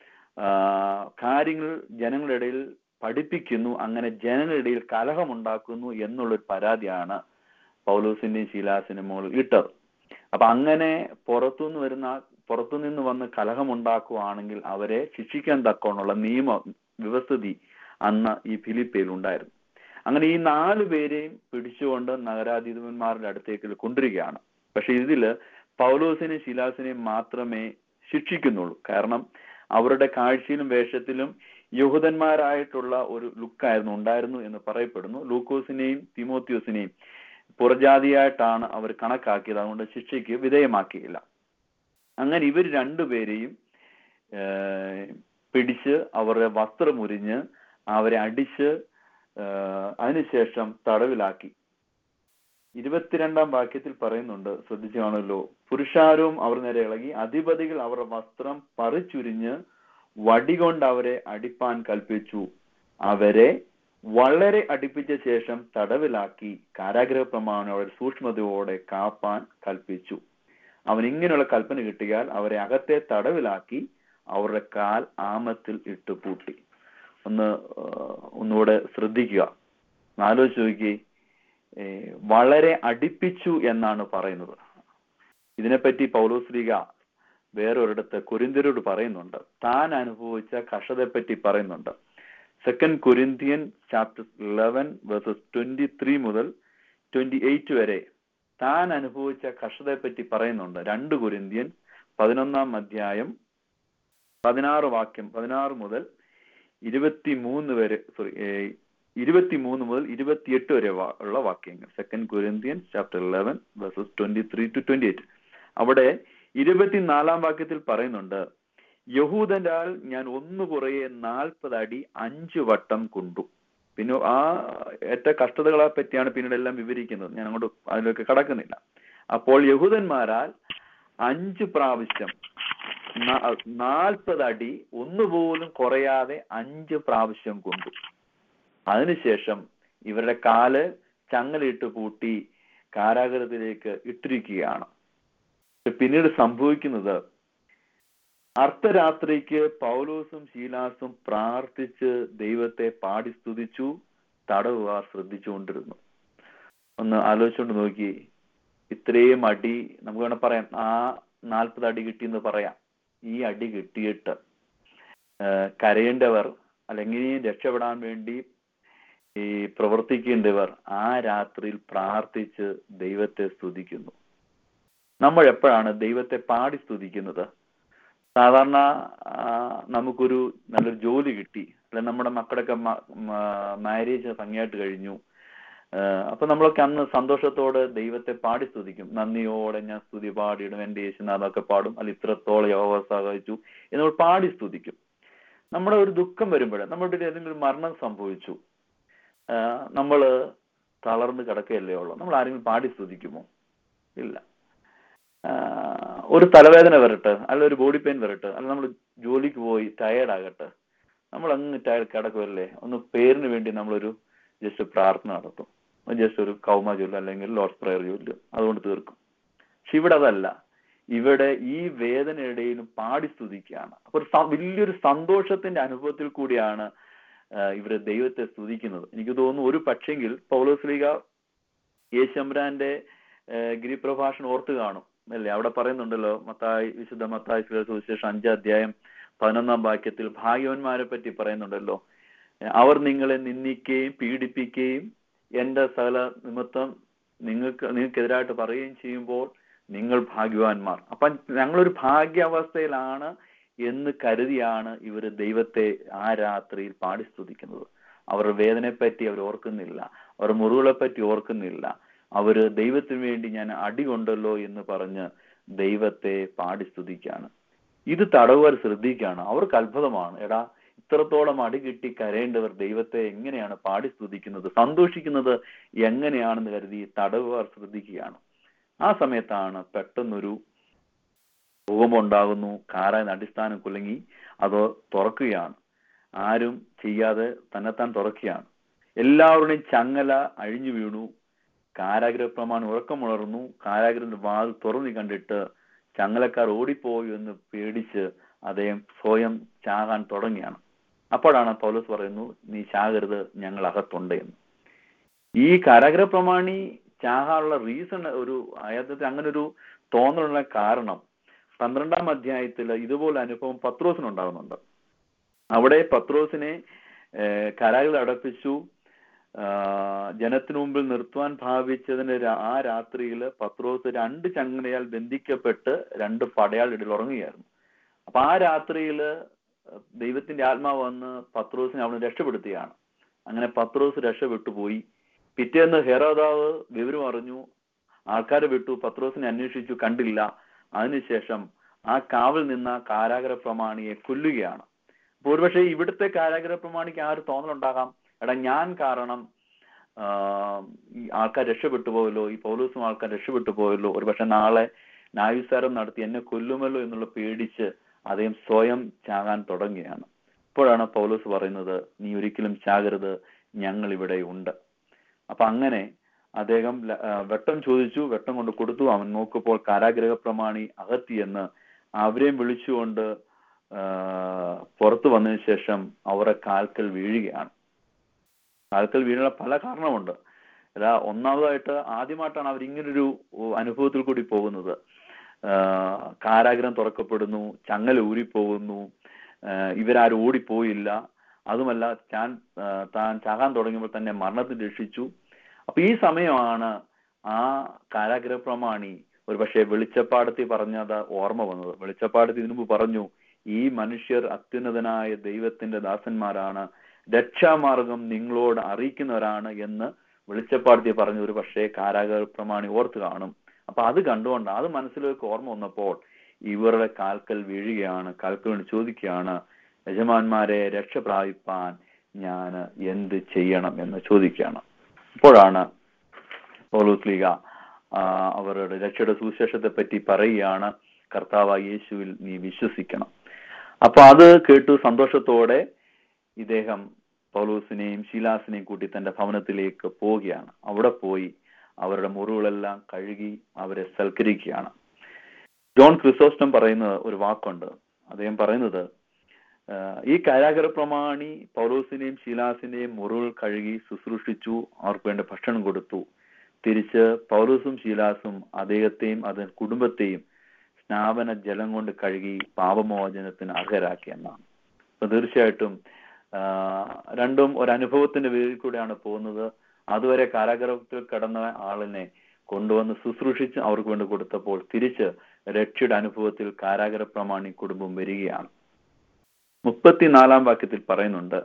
ആഹ് കാര്യങ്ങൾ ജനങ്ങളുടെ ഇടയിൽ പഠിപ്പിക്കുന്നു അങ്ങനെ ജനങ്ങളുടെ ഇടയിൽ കലഹമുണ്ടാക്കുന്നു എന്നുള്ളൊരു പരാതിയാണ് പൗലൂസിന്റെയും ശീലാസിന്റെ മുകളിൽ ഇട്ടത് അപ്പൊ അങ്ങനെ പുറത്തുനിന്ന് വരുന്ന പുറത്തുനിന്ന് വന്ന് കലഹമുണ്ടാക്കുവാണെങ്കിൽ അവരെ ശിക്ഷിക്കാൻ തക്കോണുള്ള നിയമ വ്യവസ്ഥിതി അന്ന് ഈ ഫിലിപ്പയിൽ ഉണ്ടായിരുന്നു അങ്ങനെ ഈ നാല് പേരെയും പിടിച്ചുകൊണ്ട് നഗരാധിപന്മാരുടെ അടുത്തേക്ക് കൊണ്ടുവരികയാണ് പക്ഷെ ഇതില് പൗലോസിനെയും ശിലാസിനെയും മാത്രമേ ശിക്ഷിക്കുന്നുള്ളൂ കാരണം അവരുടെ കാഴ്ചയിലും വേഷത്തിലും യഹൂദന്മാരായിട്ടുള്ള ഒരു ലുക്കായിരുന്നു ഉണ്ടായിരുന്നു എന്ന് പറയപ്പെടുന്നു ലൂക്കോസിനെയും തിമോത്യോസിനെയും പുറജാതിയായിട്ടാണ് അവർ കണക്കാക്കിയത് അതുകൊണ്ട് ശിക്ഷയ്ക്ക് വിധേയമാക്കിയില്ല അങ്ങനെ ഇവർ രണ്ടുപേരെയും ഏഹ്, പിടിച്ച് അവരുടെ വസ്ത്രം ഉരിഞ്ഞ് അവരെ അടിച്ച് ഏഹ്, അതിനുശേഷം തടവിലാക്കി ഇരുപത്തിരണ്ടാം വാക്യത്തിൽ പറയുന്നുണ്ട് ശ്രദ്ധിച്ചു കാണുമല്ലോ പുരുഷാരവും അവർ നേരെ ഇളകി അധിപതികൾ അവരുടെ വസ്ത്രം പറിച്ചുരിഞ്ഞ് വടികൊണ്ട് അവരെ അടിപ്പാൻ കൽപ്പിച്ചു അവരെ വളരെ അടുപ്പിച്ച ശേഷം തടവിലാക്കി കാരാഗ്രഹ പ്രമാണം അവരെ സൂക്ഷ്മതയോടെ കാപ്പാൻ കൽപ്പിച്ചു അവൻ ഇങ്ങനെയുള്ള കൽപ്പന കിട്ടിയാൽ അവരെ അകത്തെ തടവിലാക്കി അവരുടെ കാൽ ആമത്തിൽ ഇട്ട് പൂട്ടി ഒന്ന് ആഹ് ഒന്നുകൂടെ ശ്രദ്ധിക്കുക ഒന്ന് ആലോചിച്ച് നോക്കി വളരെ അടുപ്പിച്ചു എന്നാണ് പറയുന്നത് ഇതിനെപ്പറ്റി പൗലോസ്ലിക വേറൊരിടത്ത് കുരിന്തിയരോട് പറയുന്നുണ്ട് താൻ അനുഭവിച്ച കഷതയെപ്പറ്റി പറയുന്നുണ്ട് second Corinthian chapter eleven verses twenty three മുതൽ ട്വന്റി എയ്റ്റ് വരെ താൻ അനുഭവിച്ച കഷതയെപ്പറ്റി പറയുന്നുണ്ട് രണ്ട് കുരിന്തിയൻ പതിനൊന്നാം അധ്യായം പതിനാറ് വാക്യം പതിനാറ് മുതൽ ഇരുപത്തി മൂന്ന് വരെ സോറി ഇരുപത്തി മൂന്ന് മുതൽ ഇരുപത്തിയെട്ട് വരെ വാ- ഉള്ള വാക്യങ്ങൾ second Corinthian chapter eleven verses twenty three to twenty eight അവിടെ ഇരുപത്തിനാലാം വാക്യത്തിൽ പറയുന്നുണ്ട് യഹൂദനാൽ ഞാൻ ഒന്ന് കുറയെ നാൽപ്പത് അടി അഞ്ചു വട്ടം കൊണ്ടു പിന്നെ ആ ഏറ്റ കഷ്ടതകളെ പറ്റിയാണ് പിന്നീട് എല്ലാം വിവരിക്കുന്നത് ഞാൻ അങ്ങോട്ട് അതിലേക്ക് കടക്കുന്നില്ല അപ്പോൾ യഹൂദന്മാരാൽ അഞ്ചു പ്രാവശ്യം ന- നാൽപ്പത് അടി ഒന്നുപോലും കുറയാതെ അഞ്ച് പ്രാവശ്യം കൊണ്ടു അതിനുശേഷം ഇവരുടെ കാല് ചങ്ങലിട്ട് പൂട്ടി കാരാഗ്രഹത്തിലേക്ക് ഇട്ടിരിക്കുകയാണ് പിന്നീട് സംഭവിക്കുന്നത് അർദ്ധരാത്രിക്ക് പൗലോസും ശീലാസും പ്രാർത്ഥിച്ച് ദൈവത്തെ പാടി സ്തുതിച്ചു തടവുകാർ ശ്രദ്ധിച്ചുകൊണ്ടിരുന്നു ഒന്ന് ആലോചിച്ചുകൊണ്ട് നോക്കി ഇത്രയും അടി നമുക്ക് വേണം പറയാം ആ നാൽപ്പത് അടി കിട്ടിയെന്ന് പറയാം ഈ അടി കിട്ടിയിട്ട് ഏഹ് കരയേണ്ടവർ അല്ലെങ്കിൽ രക്ഷപ്പെടാൻ വേണ്ടി ഈ പ്രവർത്തിക്കേണ്ടവർ ആ രാത്രിയിൽ പ്രാർത്ഥിച്ച് ദൈവത്തെ സ്തുതിക്കുന്നു നമ്മൾ എപ്പോഴാണ് ദൈവത്തെ പാടി സ്തുതിക്കുന്നത് സാധാരണ ആ, നമുക്കൊരു നല്ലൊരു ജോലി കിട്ടി അല്ലെ നമ്മുടെ മക്കളൊക്കെ മാരേജ് ഭംഗിയായിട്ട് കഴിഞ്ഞു ആ, അപ്പൊ നമ്മളൊക്കെ അന്ന് സന്തോഷത്തോടെ ദൈവത്തെ പാടി സ്തുതിക്കും നന്ദിയോടെ ഞാൻ സ്തുതി പാടിയിടും എന്റെ യേശുനാഥൊക്കെ പാടും അല്ല ഇത്രത്തോളം യോഗ സഹായിച്ചു എന്ന് നമ്മൾ പാടി സ്തുതിക്കും നമ്മുടെ ഒരു ദുഃഖം വരുമ്പോൾ നമ്മുടെ ഒരു ഏതെങ്കിലും ഒരു മരണം സംഭവിച്ചു ആ, നമ്മള് തളർന്ന് കിടക്കുകയല്ലേ ഉള്ളൂ നമ്മൾ ആരെങ്കിലും പാടി സ്തുതിക്കുമോ ഇല്ല ആ, ഒരു തലവേദന വരട്ടെ അല്ല ഒരു ബോഡി പെയിൻ വരട്ടെ അല്ല നമ്മൾ ജോലിക്ക് പോയി ടയേർഡ് ആകട്ടെ നമ്മൾ അങ്ങ് ടയർഡ് കിടക്കുമല്ലേ ഒന്ന് പേരിന് വേണ്ടി നമ്മളൊരു ജസ്റ്റ് പ്രാർത്ഥന നടത്തും ജസ്റ്റ് ഒരു കൗമ ചൊല്ലും അല്ലെങ്കിൽ ലോർഡ്സ് പ്രയർ ചൊല്ലും അതുകൊണ്ട് തീർക്കും പക്ഷെ ഇവിടെ അതല്ല ഇവിടെ ഈ വേദനയുടെയും പാടി സ്തുതിക്കുകയാണ് അപ്പൊ ഒരു സ- വലിയൊരു സന്തോഷത്തിന്റെ അനുഭവത്തിൽ കൂടിയാണ് ആ, ഇവര് ദൈവത്തെ സ്തുതിക്കുന്നത് എനിക്ക് തോന്നുന്നു ഒരു പക്ഷെങ്കിൽ പൗലോസ്ലിക യേശംബ്രാന്റെ ഗിരിപ്രഭാഷണം ഓർത്ത് കാണും അല്ലേ അവിടെ പറയുന്നുണ്ടല്ലോ മത്തായി വിശുദ്ധ മത്തായി സുവിശേഷം അഞ്ചാം അധ്യായം പതിനൊന്നാം വാക്യത്തിൽ ഭാഗ്യവന്മാരെ പറ്റി പറയുന്നുണ്ടല്ലോ ഏഹ് അവർ നിങ്ങളെ നിന്ദിക്കുകയും പീഡിപ്പിക്കുകയും എന്റെ സകല നിമിത്തം നിങ്ങൾക്ക് നിങ്ങൾക്കെതിരായിട്ട് പറയുകയും ചെയ്യുമ്പോൾ നിങ്ങൾ ഭാഗ്യവാന്മാർ അപ്പൊ ഞങ്ങളൊരു ഭാഗ്യാവസ്ഥയിലാണ് എന്ന് കരുതിയാണ് ഇവർ ദൈവത്തെ ആ രാത്രിയിൽ പാടി സ്തുതിക്കുന്നത് അവരുടെ വേദനയെ പറ്റി അവർ ഓർക്കുന്നില്ല അവരുടെ മുറിവുകളെ പറ്റി ഓർക്കുന്നില്ല അവര് ദൈവത്തിന് വേണ്ടി ഞാൻ അടി കൊണ്ടല്ലോ എന്ന് പറഞ്ഞ് ദൈവത്തെ പാടി സ്തുതിക്കാണ് ഇത് തടവുകാർ ശ്രദ്ധിക്കുകയാണ് അവർക്ക് അത്ഭുതമാണ് എടാ ഇത്രത്തോളം അടി കിട്ടി കരയേണ്ടവർ ദൈവത്തെ എങ്ങനെയാണ് പാടി സ്തുതിക്കുന്നത് സന്തോഷിക്കുന്നത് എങ്ങനെയാണെന്ന് കരുതി തടവുകാർ ശ്രദ്ധിക്കുകയാണ് ആ സമയത്താണ് പെട്ടെന്നൊരു ഭൂകമ്പം ഉണ്ടാകുന്നു കാറായ അടിസ്ഥാനം കുലുങ്ങി അത് തുറക്കുകയാണ് ആരും ചെയ്യാതെ തന്നെത്താൻ തുറക്കുകയാണ് എല്ലാവരുടെയും ചങ്ങല അഴിഞ്ഞു വീണു കാരാഗ്രഹ പ്രമാണം ഉറക്കമുണർന്നു കാരാഗ്രഹത്തിന്റെ വാൽ തുറന്നു കണ്ടിട്ട് ചങ്ങലക്കാർ ഓടിപ്പോയി എന്ന് പേടിച്ച് അദ്ദേഹം സ്വയം ചാകാൻ തുടങ്ങിയാണ് അപ്പോഴാണ് പൗലോസ് പറയുന്നു നീ ചാകരുത് ഞങ്ങൾ അകത്തുണ്ട് എന്ന് ഈ കാരാഗ്രഹ പ്രമാണി ചാകാനുള്ള റീസൺ ഒരു അയാൾക്ക് അങ്ങനെ ഒരു തോന്നലുള്ള കാരണം പന്ത്രണ്ടാം അധ്യായത്തിൽ ഇതുപോലെ അനുഭവം പത്രോസിന് ഉണ്ടാകുന്നുണ്ട് അവിടെ പത്രോസിനെ കരാറിൽ അടപ്പിച്ചു ജനത്തിനു മുമ്പിൽ നിർത്തുവാൻ ഭാവിച്ചതിന് ആ രാത്രിയിൽ പത്രോസ് രണ്ട് ചങ്ങലയാൽ ബന്ധിക്കപ്പെട്ട് രണ്ട് പടയാളിടയിൽ ഉറങ്ങുകയായിരുന്നു അപ്പൊ ആ രാത്രിയിൽ ദൈവത്തിന്റെ ആത്മാവ് വന്ന് പത്രോസിനെ അവിടെ രക്ഷപ്പെടുത്തുകയാണ് അങ്ങനെ പത്രോസ് രക്ഷപ്പെട്ടു പോയി പിറ്റേന്ന് ഹെറോദാവ് വിവരം അറിഞ്ഞു ആൾക്കാരെ വിട്ടു പത്രോസിനെ അന്വേഷിച്ചു കണ്ടില്ല അതിനുശേഷം ആ കാവൽ നിന്ന കാരാഗ്രഹ പ്രമാണിയെ കൊല്ലുകയാണ് അപ്പൊ ഒരുപക്ഷെ ഇവിടുത്തെ കാരാഗ്രഹ പ്രമാണിക്ക് ആ ഒരു തോന്നലുണ്ടാകാം എടാ ഞാൻ കാരണം ഈ ആൾക്കാർ രക്ഷപ്പെട്ടു പോയല്ലോ ഈ പൗലൂസും ആൾക്കാർ രക്ഷപ്പെട്ടു പോയല്ലോ ഒരുപക്ഷെ നാളെ ന്യായവിസ്താരം നടത്തി എന്നെ കൊല്ലുമല്ലോ എന്നുള്ള പേടിച്ച് അദ്ദേഹം സ്വയം ചാകാൻ തുടങ്ങുകയാണ് ഇപ്പോഴാണ് പൗലോസ് പറയുന്നത് നീ ഒരിക്കലും ചാകരുത് ഞങ്ങൾ ഇവിടെ ഉണ്ട് അപ്പൊ അങ്ങനെ അദ്ദേഹം വെട്ടം ചോദിച്ചു വെട്ടം കൊണ്ട് കൊടുത്തു അവൻ നോക്കുമ്പോൾ കാരാഗ്രഹ പ്രമാണി അകത്തിയെന്ന് അവരെയും വിളിച്ചുകൊണ്ട് പുറത്തു വന്നതിന് ശേഷം അവരെ കാൽക്കൽ വീഴുകയാണ് കാൽക്കൽ വീഴാനുള്ള പല കാരണമുണ്ട് അതാ ഒന്നാമതായിട്ട് ആദ്യമായിട്ടാണ് അവർ ഇങ്ങനൊരു അനുഭവത്തിൽ കൂടി പോകുന്നത് കാരാഗ്രഹം തുറക്കപ്പെടുന്നു ചങ്ങല ഊരിപ്പോകുന്നു ഇവരാരും ഓടിപ്പോയില്ല അതുമല്ല ഞാൻ താൻ ചാകാൻ തുടങ്ങിയപ്പോൾ തന്നെ മരണത്തിൽ രക്ഷിച്ചു അപ്പൊ ഈ സമയമാണ് ആ കാരാഗ്രഹ പ്രമാണി ഒരു പക്ഷേ വെളിച്ചപ്പാടത്തിൽ പറഞ്ഞത് ഓർമ്മ വന്നത് വെളിച്ചപ്പാടത്തിൽ ഇതിനു മുമ്പ് പറഞ്ഞു ഈ മനുഷ്യർ അത്യുന്നതനായ ദൈവത്തിന്റെ ദാസന്മാരാണ് രക്ഷാമാർഗം നിങ്ങളോട് അറിയിക്കുന്നവരാണ് എന്ന് വെളിച്ചപ്പാടത്തിൽ പറഞ്ഞ ഒരു പക്ഷേ കാരാഗ്രഹ പ്രമാണി ഓർത്ത് കാണും അപ്പൊ അത് കണ്ടുകൊണ്ട് അത് മനസ്സിലേക്ക് ഓർമ്മ വന്നപ്പോൾ ഇവരുടെ കാൽക്കൽ വീഴുകയാണ് കാൽക്കൽ വേണ്ടി ചോദിക്കുകയാണ് യജമാന്മാരെ രക്ഷ പ്രാപിപ്പാൻ ഞാൻ എന്ത് ചെയ്യണം എന്ന് ചോദിക്കുകയാണ് അപ്പോഴാണ് പൗലോസ്ലിക അവരുടെ രക്ഷയുടെ സുവിശേഷത്തെ പറ്റി പറയുകയാണ് കർത്താവ് യേശുവിൽ നീ വിശ്വസിക്കണം അപ്പൊ അത് കേട്ടു സന്തോഷത്തോടെ ഇദ്ദേഹം പൗലൂസിനെയും ശീലാസിനെയും കൂട്ടി തന്റെ ഭവനത്തിലേക്ക് പോവുകയാണ് അവിടെ പോയി അവരുടെ മുറിവുകളെല്ലാം കഴുകി അവരെ സൽക്കരിക്കുകയാണ് ജോൺ ക്രിസോസ്റ്റം പറയുന്ന ഒരു വാക്കുണ്ട് അദ്ദേഹം പറയുന്നത് ഈ കാരാഗര പ്രമാണി പൗലോസിനെയും ശീലാസിനെയും മുറിവുകൾ കഴുകി ശുശ്രൂഷിച്ചു അവർക്ക് വേണ്ട ഭക്ഷണം കൊടുത്തു തിരിച്ച് പൗലോസും ശീലാസും അദ്ദേഹത്തെയും അത് കുടുംബത്തെയും സ്നാപന ജലം കൊണ്ട് കഴുകി പാപമോചനത്തിന് അർഹരാക്കി എന്നാണ് അപ്പൊ തീർച്ചയായിട്ടും രണ്ടും ഒരു അനുഭവത്തിന്റെ പേരിൽ കൂടെയാണ് പോകുന്നത് അതുവരെ കാരാഗ്രഹത്തിൽ കിടന്ന ആളിനെ കൊണ്ടുവന്ന് ശുശ്രൂഷിച്ച് അവർക്ക് വേണ്ടി കൊടുത്തപ്പോൾ തിരിച്ച് രക്ഷയുടെ അനുഭവത്തിൽ കാരാഗ്രഹ പ്രമാണി കുടുംബം വരികയാണ് മുപ്പത്തിനാലാം വാക്യത്തിൽ പറയുന്നുണ്ട്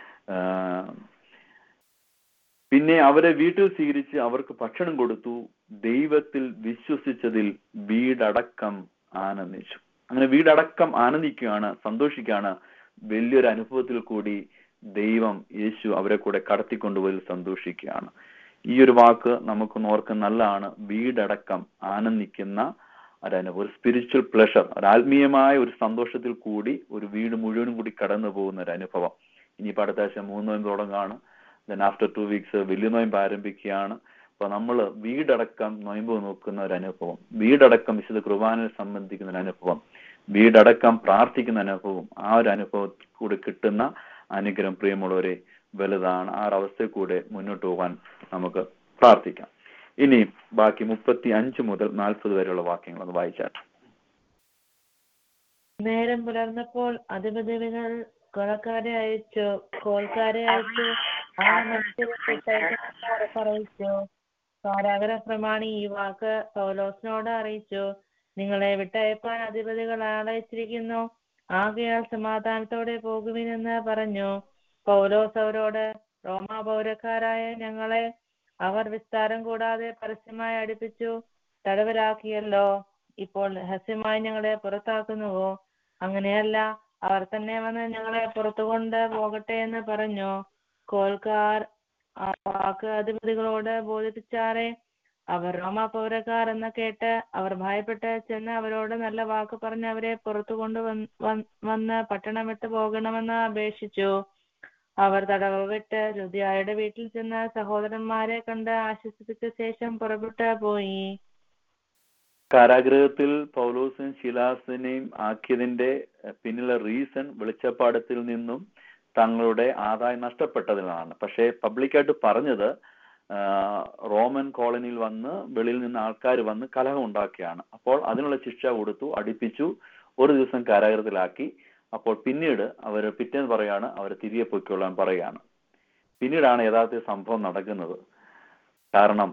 പിന്നെ അവരെ വീട്ടിൽ സ്വീകരിച്ച് അവർക്ക് ഭക്ഷണം കൊടുത്തു ദൈവത്തിൽ വിശ്വസിച്ചതിൽ വീടടക്കം ആനന്ദിച്ചു അങ്ങനെ വീടടക്കം ആനന്ദിക്കുകയാണ് സന്തോഷിക്കുകയാണ് വലിയൊരു അനുഭവത്തിൽ കൂടി ദൈവം യേശു അവരെ കൂടെ കടത്തിക്കൊണ്ടുപോയി സന്തോഷിക്കുകയാണ് ഈ ഒരു വാക്ക് നമുക്കൊന്ന് ഓർക്കുന്ന നല്ലതാണ് വീടടക്കം ആനന്ദിക്കുന്ന ഒരനുഭവം ഒരു സ്പിരിച്വൽ പ്ലഷർ ഒരു ആത്മീയമായ ഒരു സന്തോഷത്തിൽ കൂടി ഒരു വീട് മുഴുവനും കൂടി കടന്നു പോകുന്ന ഒരു അനുഭവം ഇനിയിപ്പോൾ അടുത്ത ആഴ്ച മൂന്ന് നോയമ്പ് തുടങ്ങാണ് ദെൻ ആഫ്റ്റർ ടു വീക്സ് വലിയ നോയമ്പ് ആരംഭിക്കുകയാണ് അപ്പൊ നമ്മൾ വീടടക്കം നോയമ്പ് നോക്കുന്ന ഒരു അനുഭവം വീടടക്കം വിശുദ്ധ കുർബാനയെ സംബന്ധിക്കുന്ന ഒരു അനുഭവം വീടടക്കം പ്രാർത്ഥിക്കുന്ന അനുഭവം ആ ഒരു അനുഭവത്തിൽ കൂടെ കിട്ടുന്ന അനുഗ്രഹം പ്രിയമുള്ളവരെ വലുതാണ് ആ ഒരു അവസ്ഥയിൽ കൂടെ മുന്നോട്ട് പോകാൻ നമുക്ക് പ്രാർത്ഥിക്കാം ഇനി ബാക്കി മുപ്പത്തി അഞ്ച് മുതൽ നാൽപ്പത് വരെയുള്ള വാക്യങ്ങൾ ഒന്ന് വായിച്ചാട്ടെ നേരം പുലർന്നപ്പോൾ അധിപതികൾ കൊളക്കാരെ അയച്ചു കോൾക്കാരെ അയച്ചു ആ മനുഷ്യരെ വിട്ടയക്കുമെന്ന് ഉറപ്പറിയിച്ചു കാരാഗര പ്രമാണി ഈ വാക്ക് പൗലോസിനോട് അറിയിച്ചു നിങ്ങളെ വിട്ടയപ്പാൻ അധിപതികൾ ആളയച്ചിരിക്കുന്നു ആകയാൽ സമാധാനത്തോടെ പോകുവിനെന്ന് പറഞ്ഞു പൗലോസ് അവരോട് റോമാ പൗരക്കാരായ ഞങ്ങളെ അവർ വിസ്താരം കൂടാതെ പരസ്യമായി അടുപ്പിച്ചു തടവിലാക്കിയല്ലോ ഇപ്പോൾ രഹസ്യമായി ഞങ്ങളെ പുറത്താക്കുന്നുവോ അങ്ങനെയല്ല അവർ തന്നെ വന്ന് ഞങ്ങളെ പുറത്തു കൊണ്ട് പോകട്ടെ എന്ന് പറഞ്ഞു കോൽക്കാർ ആ വാക്ക് അധിപതികളോട് ബോധിപ്പിച്ചാറെ അവർ റോമ പൗരക്കാർ എന്ന് കേട്ട് അവർ ഭയപ്പെട്ട് ചെന്ന് അവരോട് നല്ല വാക്ക് പറഞ്ഞ് അവരെ പുറത്തു കൊണ്ട് വന്ന് വന്ന് വന്ന് പട്ടണം വിട്ടു പോകണമെന്ന് അപേക്ഷിച്ചു അവർ തടവ് വിട്ട് ലുദിയായുടെ വീട്ടിൽ ചെന്ന് സഹോദരന്മാരെ കണ്ട് ആശ്വസിപ്പിച്ച ശേഷം പുറപ്പെട്ടു പോയി കാരാഗ്രഹത്തിൽ പൗലോസും ശിലാസിനെയും ആക്കിയതിന്റെ എഹ്, പിന്നിലെ റീസൺ വെളിച്ചപ്പാടത്തിൽ നിന്നും തങ്ങളുടെ ആദായം നഷ്ടപ്പെട്ടതിലാണ് പക്ഷേ പബ്ലിക്കായിട്ട് പറഞ്ഞത് ആ, റോമൻ കോളനിയിൽ വന്ന് വെളിയിൽ നിന്ന് ആൾക്കാർ വന്ന് കലഹം ഉണ്ടാക്കിയാണ് അപ്പോൾ അതിനുള്ള ശിക്ഷ കൊടുത്തു അടിപ്പിച്ചു ഒരു ദിവസം കാരാഗ്രഹത്തിലാക്കി അപ്പോൾ പിന്നീട് അവർ പിറ്റേന്ന് പറയാണ് അവർ തിരികെ പൊയ്ക്കൊള്ളാൻ പറയാണ് പിന്നീടാണ് യഥാർത്ഥ സംഭവം നടക്കുന്നത് കാരണം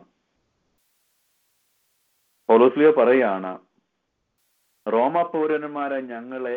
പൗലോസ്ലിയ പറയാണ് റോമ പൗരന്മാരെ ഞങ്ങളെ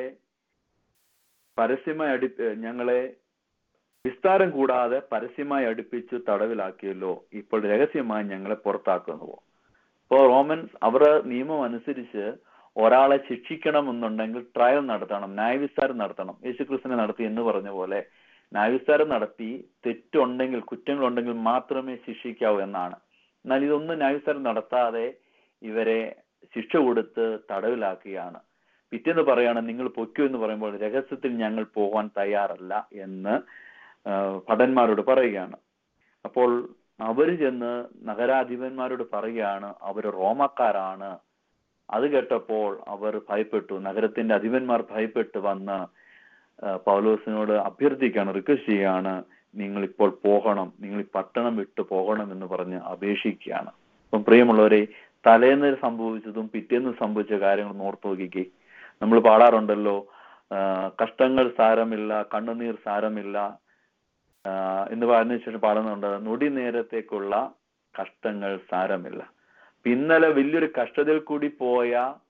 പരസ്യമായി അടി ഏഹ് ഞങ്ങളെ വിസ്താരം കൂടാതെ പരസ്യമായി അടുപ്പിച്ച് തടവിലാക്കിയല്ലോ ഇപ്പോൾ രഹസ്യമായി ഞങ്ങളെ പുറത്താക്കുന്നുവോ ഇപ്പോൾ റോമൻസ് അവരുടെ നിയമം അനുസരിച്ച് ഒരാളെ ശിക്ഷിക്കണമെന്നുണ്ടെങ്കിൽ ട്രയൽ നടത്തണം ന്യായവിസ്താരം നടത്തണം യേശുക്രിസ്തുവിനെ നടത്തി എന്ന് പറഞ്ഞ പോലെ ന്യായവിസ്താരം നടത്തി തെറ്റുണ്ടെങ്കിൽ കുറ്റങ്ങളുണ്ടെങ്കിൽ മാത്രമേ ശിക്ഷിക്കാവൂ എന്നാണ് എന്നാൽ ഇതൊന്നും ന്യായവിസ്താരം നടത്താതെ ഇവരെ ശിക്ഷ കൊടുത്ത് തടവിലാക്കുകയാണ് പിറ്റേന്ന് പറയാണ് നിങ്ങൾ പൊയ്ക്കോ എന്ന് പറയുമ്പോൾ രഹസ്യത്തിൽ ഞങ്ങൾ പോകാൻ തയ്യാറല്ല എന്ന് ആ, ഭടന്മാരോട് പറയുകയാണ് അപ്പോൾ അവര് ചെന്ന് നഗരാധിപന്മാരോട് പറയുകയാണ് അവർ റോമക്കാരാണ് അത് കേട്ടപ്പോൾ അവർ ഭയപ്പെട്ടു നഗരത്തിന്റെ അധിപന്മാർ ഭയപ്പെട്ട് വന്ന് ആ, പൗലോസിനോട് അഭ്യർത്ഥിക്കുകയാണ് റിക്വസ്റ്റ് ചെയ്യുകയാണ് നിങ്ങൾ ഇപ്പോൾ പോകണം നിങ്ങൾ ഈ പട്ടണം വിട്ടു പോകണം എന്ന് പറഞ്ഞ് അപേക്ഷിക്കുകയാണ് അപ്പം പ്രിയമുള്ളവരെ തലേന്ന് സംഭവിച്ചതും പിറ്റേന്ന് സംഭവിച്ച കാര്യങ്ങൾ ഓർത്ത് നോക്കിക്കേ നമ്മൾ പാടാറുണ്ടല്ലോ ആ, കഷ്ടങ്ങൾ സാരമില്ല കണ്ണുനീർ സാരമില്ല ആ, എന്ന് പറഞ്ഞ ശേഷം പാടുന്നുണ്ട് നൊടി നേരത്തേക്കുള്ള കഷ്ടങ്ങൾ സാരമില്ല അപ്പൊ ഇന്നലെ വലിയൊരു കഷ്ടതയിൽ കൂടി പോയ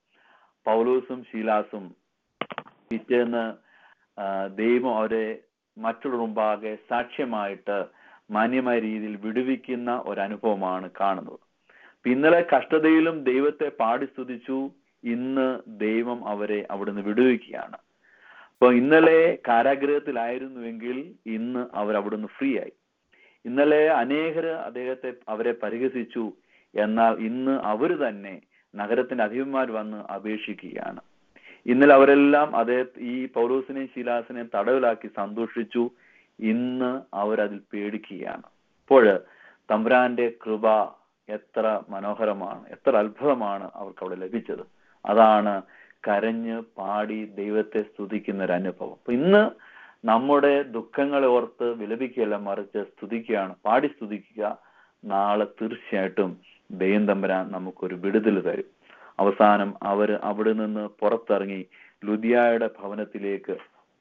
പൗലോസും ശീലാസും പിറ്റേന്ന് ആ, ദൈവം അവരെ മറ്റുള്ള മുമ്പാകെ സാക്ഷ്യമായിട്ട് മാന്യമായ രീതിയിൽ വിടുവിക്കുന്ന ഒരു അനുഭവമാണ് കാണുന്നത് അപ്പൊ ഇന്നലെ കഷ്ടതയിലും ദൈവത്തെ പാടി സ്തുതിച്ചു ഇന്ന് ദൈവം അവരെ അവിടുന്ന് വിടുവിക്കുകയാണ് അപ്പൊ ഇന്നലെ കാരാഗ്രഹത്തിലായിരുന്നുവെങ്കിൽ ഇന്ന് അവർ അവിടുന്ന് ഫ്രീ ആയി ഇന്നലെ അനേകര് അദ്ദേഹത്തെ അവരെ പരിഹസിച്ചു എന്നാൽ ഇന്ന് അവര് തന്നെ നഗരത്തിന്റെ അധിപന്മാർ വന്ന് അപേക്ഷിക്കുകയാണ് ഇന്നലെ അവരെല്ലാം അതേ ഈ പൗലോസിനെയും ശീലാസിനെയും തടവിലാക്കി സന്തോഷിച്ചു ഇന്ന് അവരതിൽ പേടിക്കുകയാണ് അപ്പോൾ തമ്പുരാന്റെ കൃപ എത്ര മനോഹരമാണ് എത്ര അത്ഭുതമാണ് അവർക്ക് അവിടെ ലഭിച്ചത് അതാണ് കരഞ്ഞ് പാടി ദൈവത്തെ സ്തുതിക്കുന്ന ഒരു അനുഭവം അപ്പൊ ഇന്ന് നമ്മുടെ ദുഃഖങ്ങളെ ഓർത്ത് വിലപിക്കുകയല്ല മറിച്ച് സ്തുതിക്കുകയാണ് പാടി സ്തുതിക്കുക നാളെ തീർച്ചയായിട്ടും ദൈവം തമ്പരാൻ നമുക്കൊരു വിടുതൽ തരും അവസാനം അവര് അവിടെ നിന്ന് പുറത്തിറങ്ങി ലുദിയായുടെ ഭവനത്തിലേക്ക്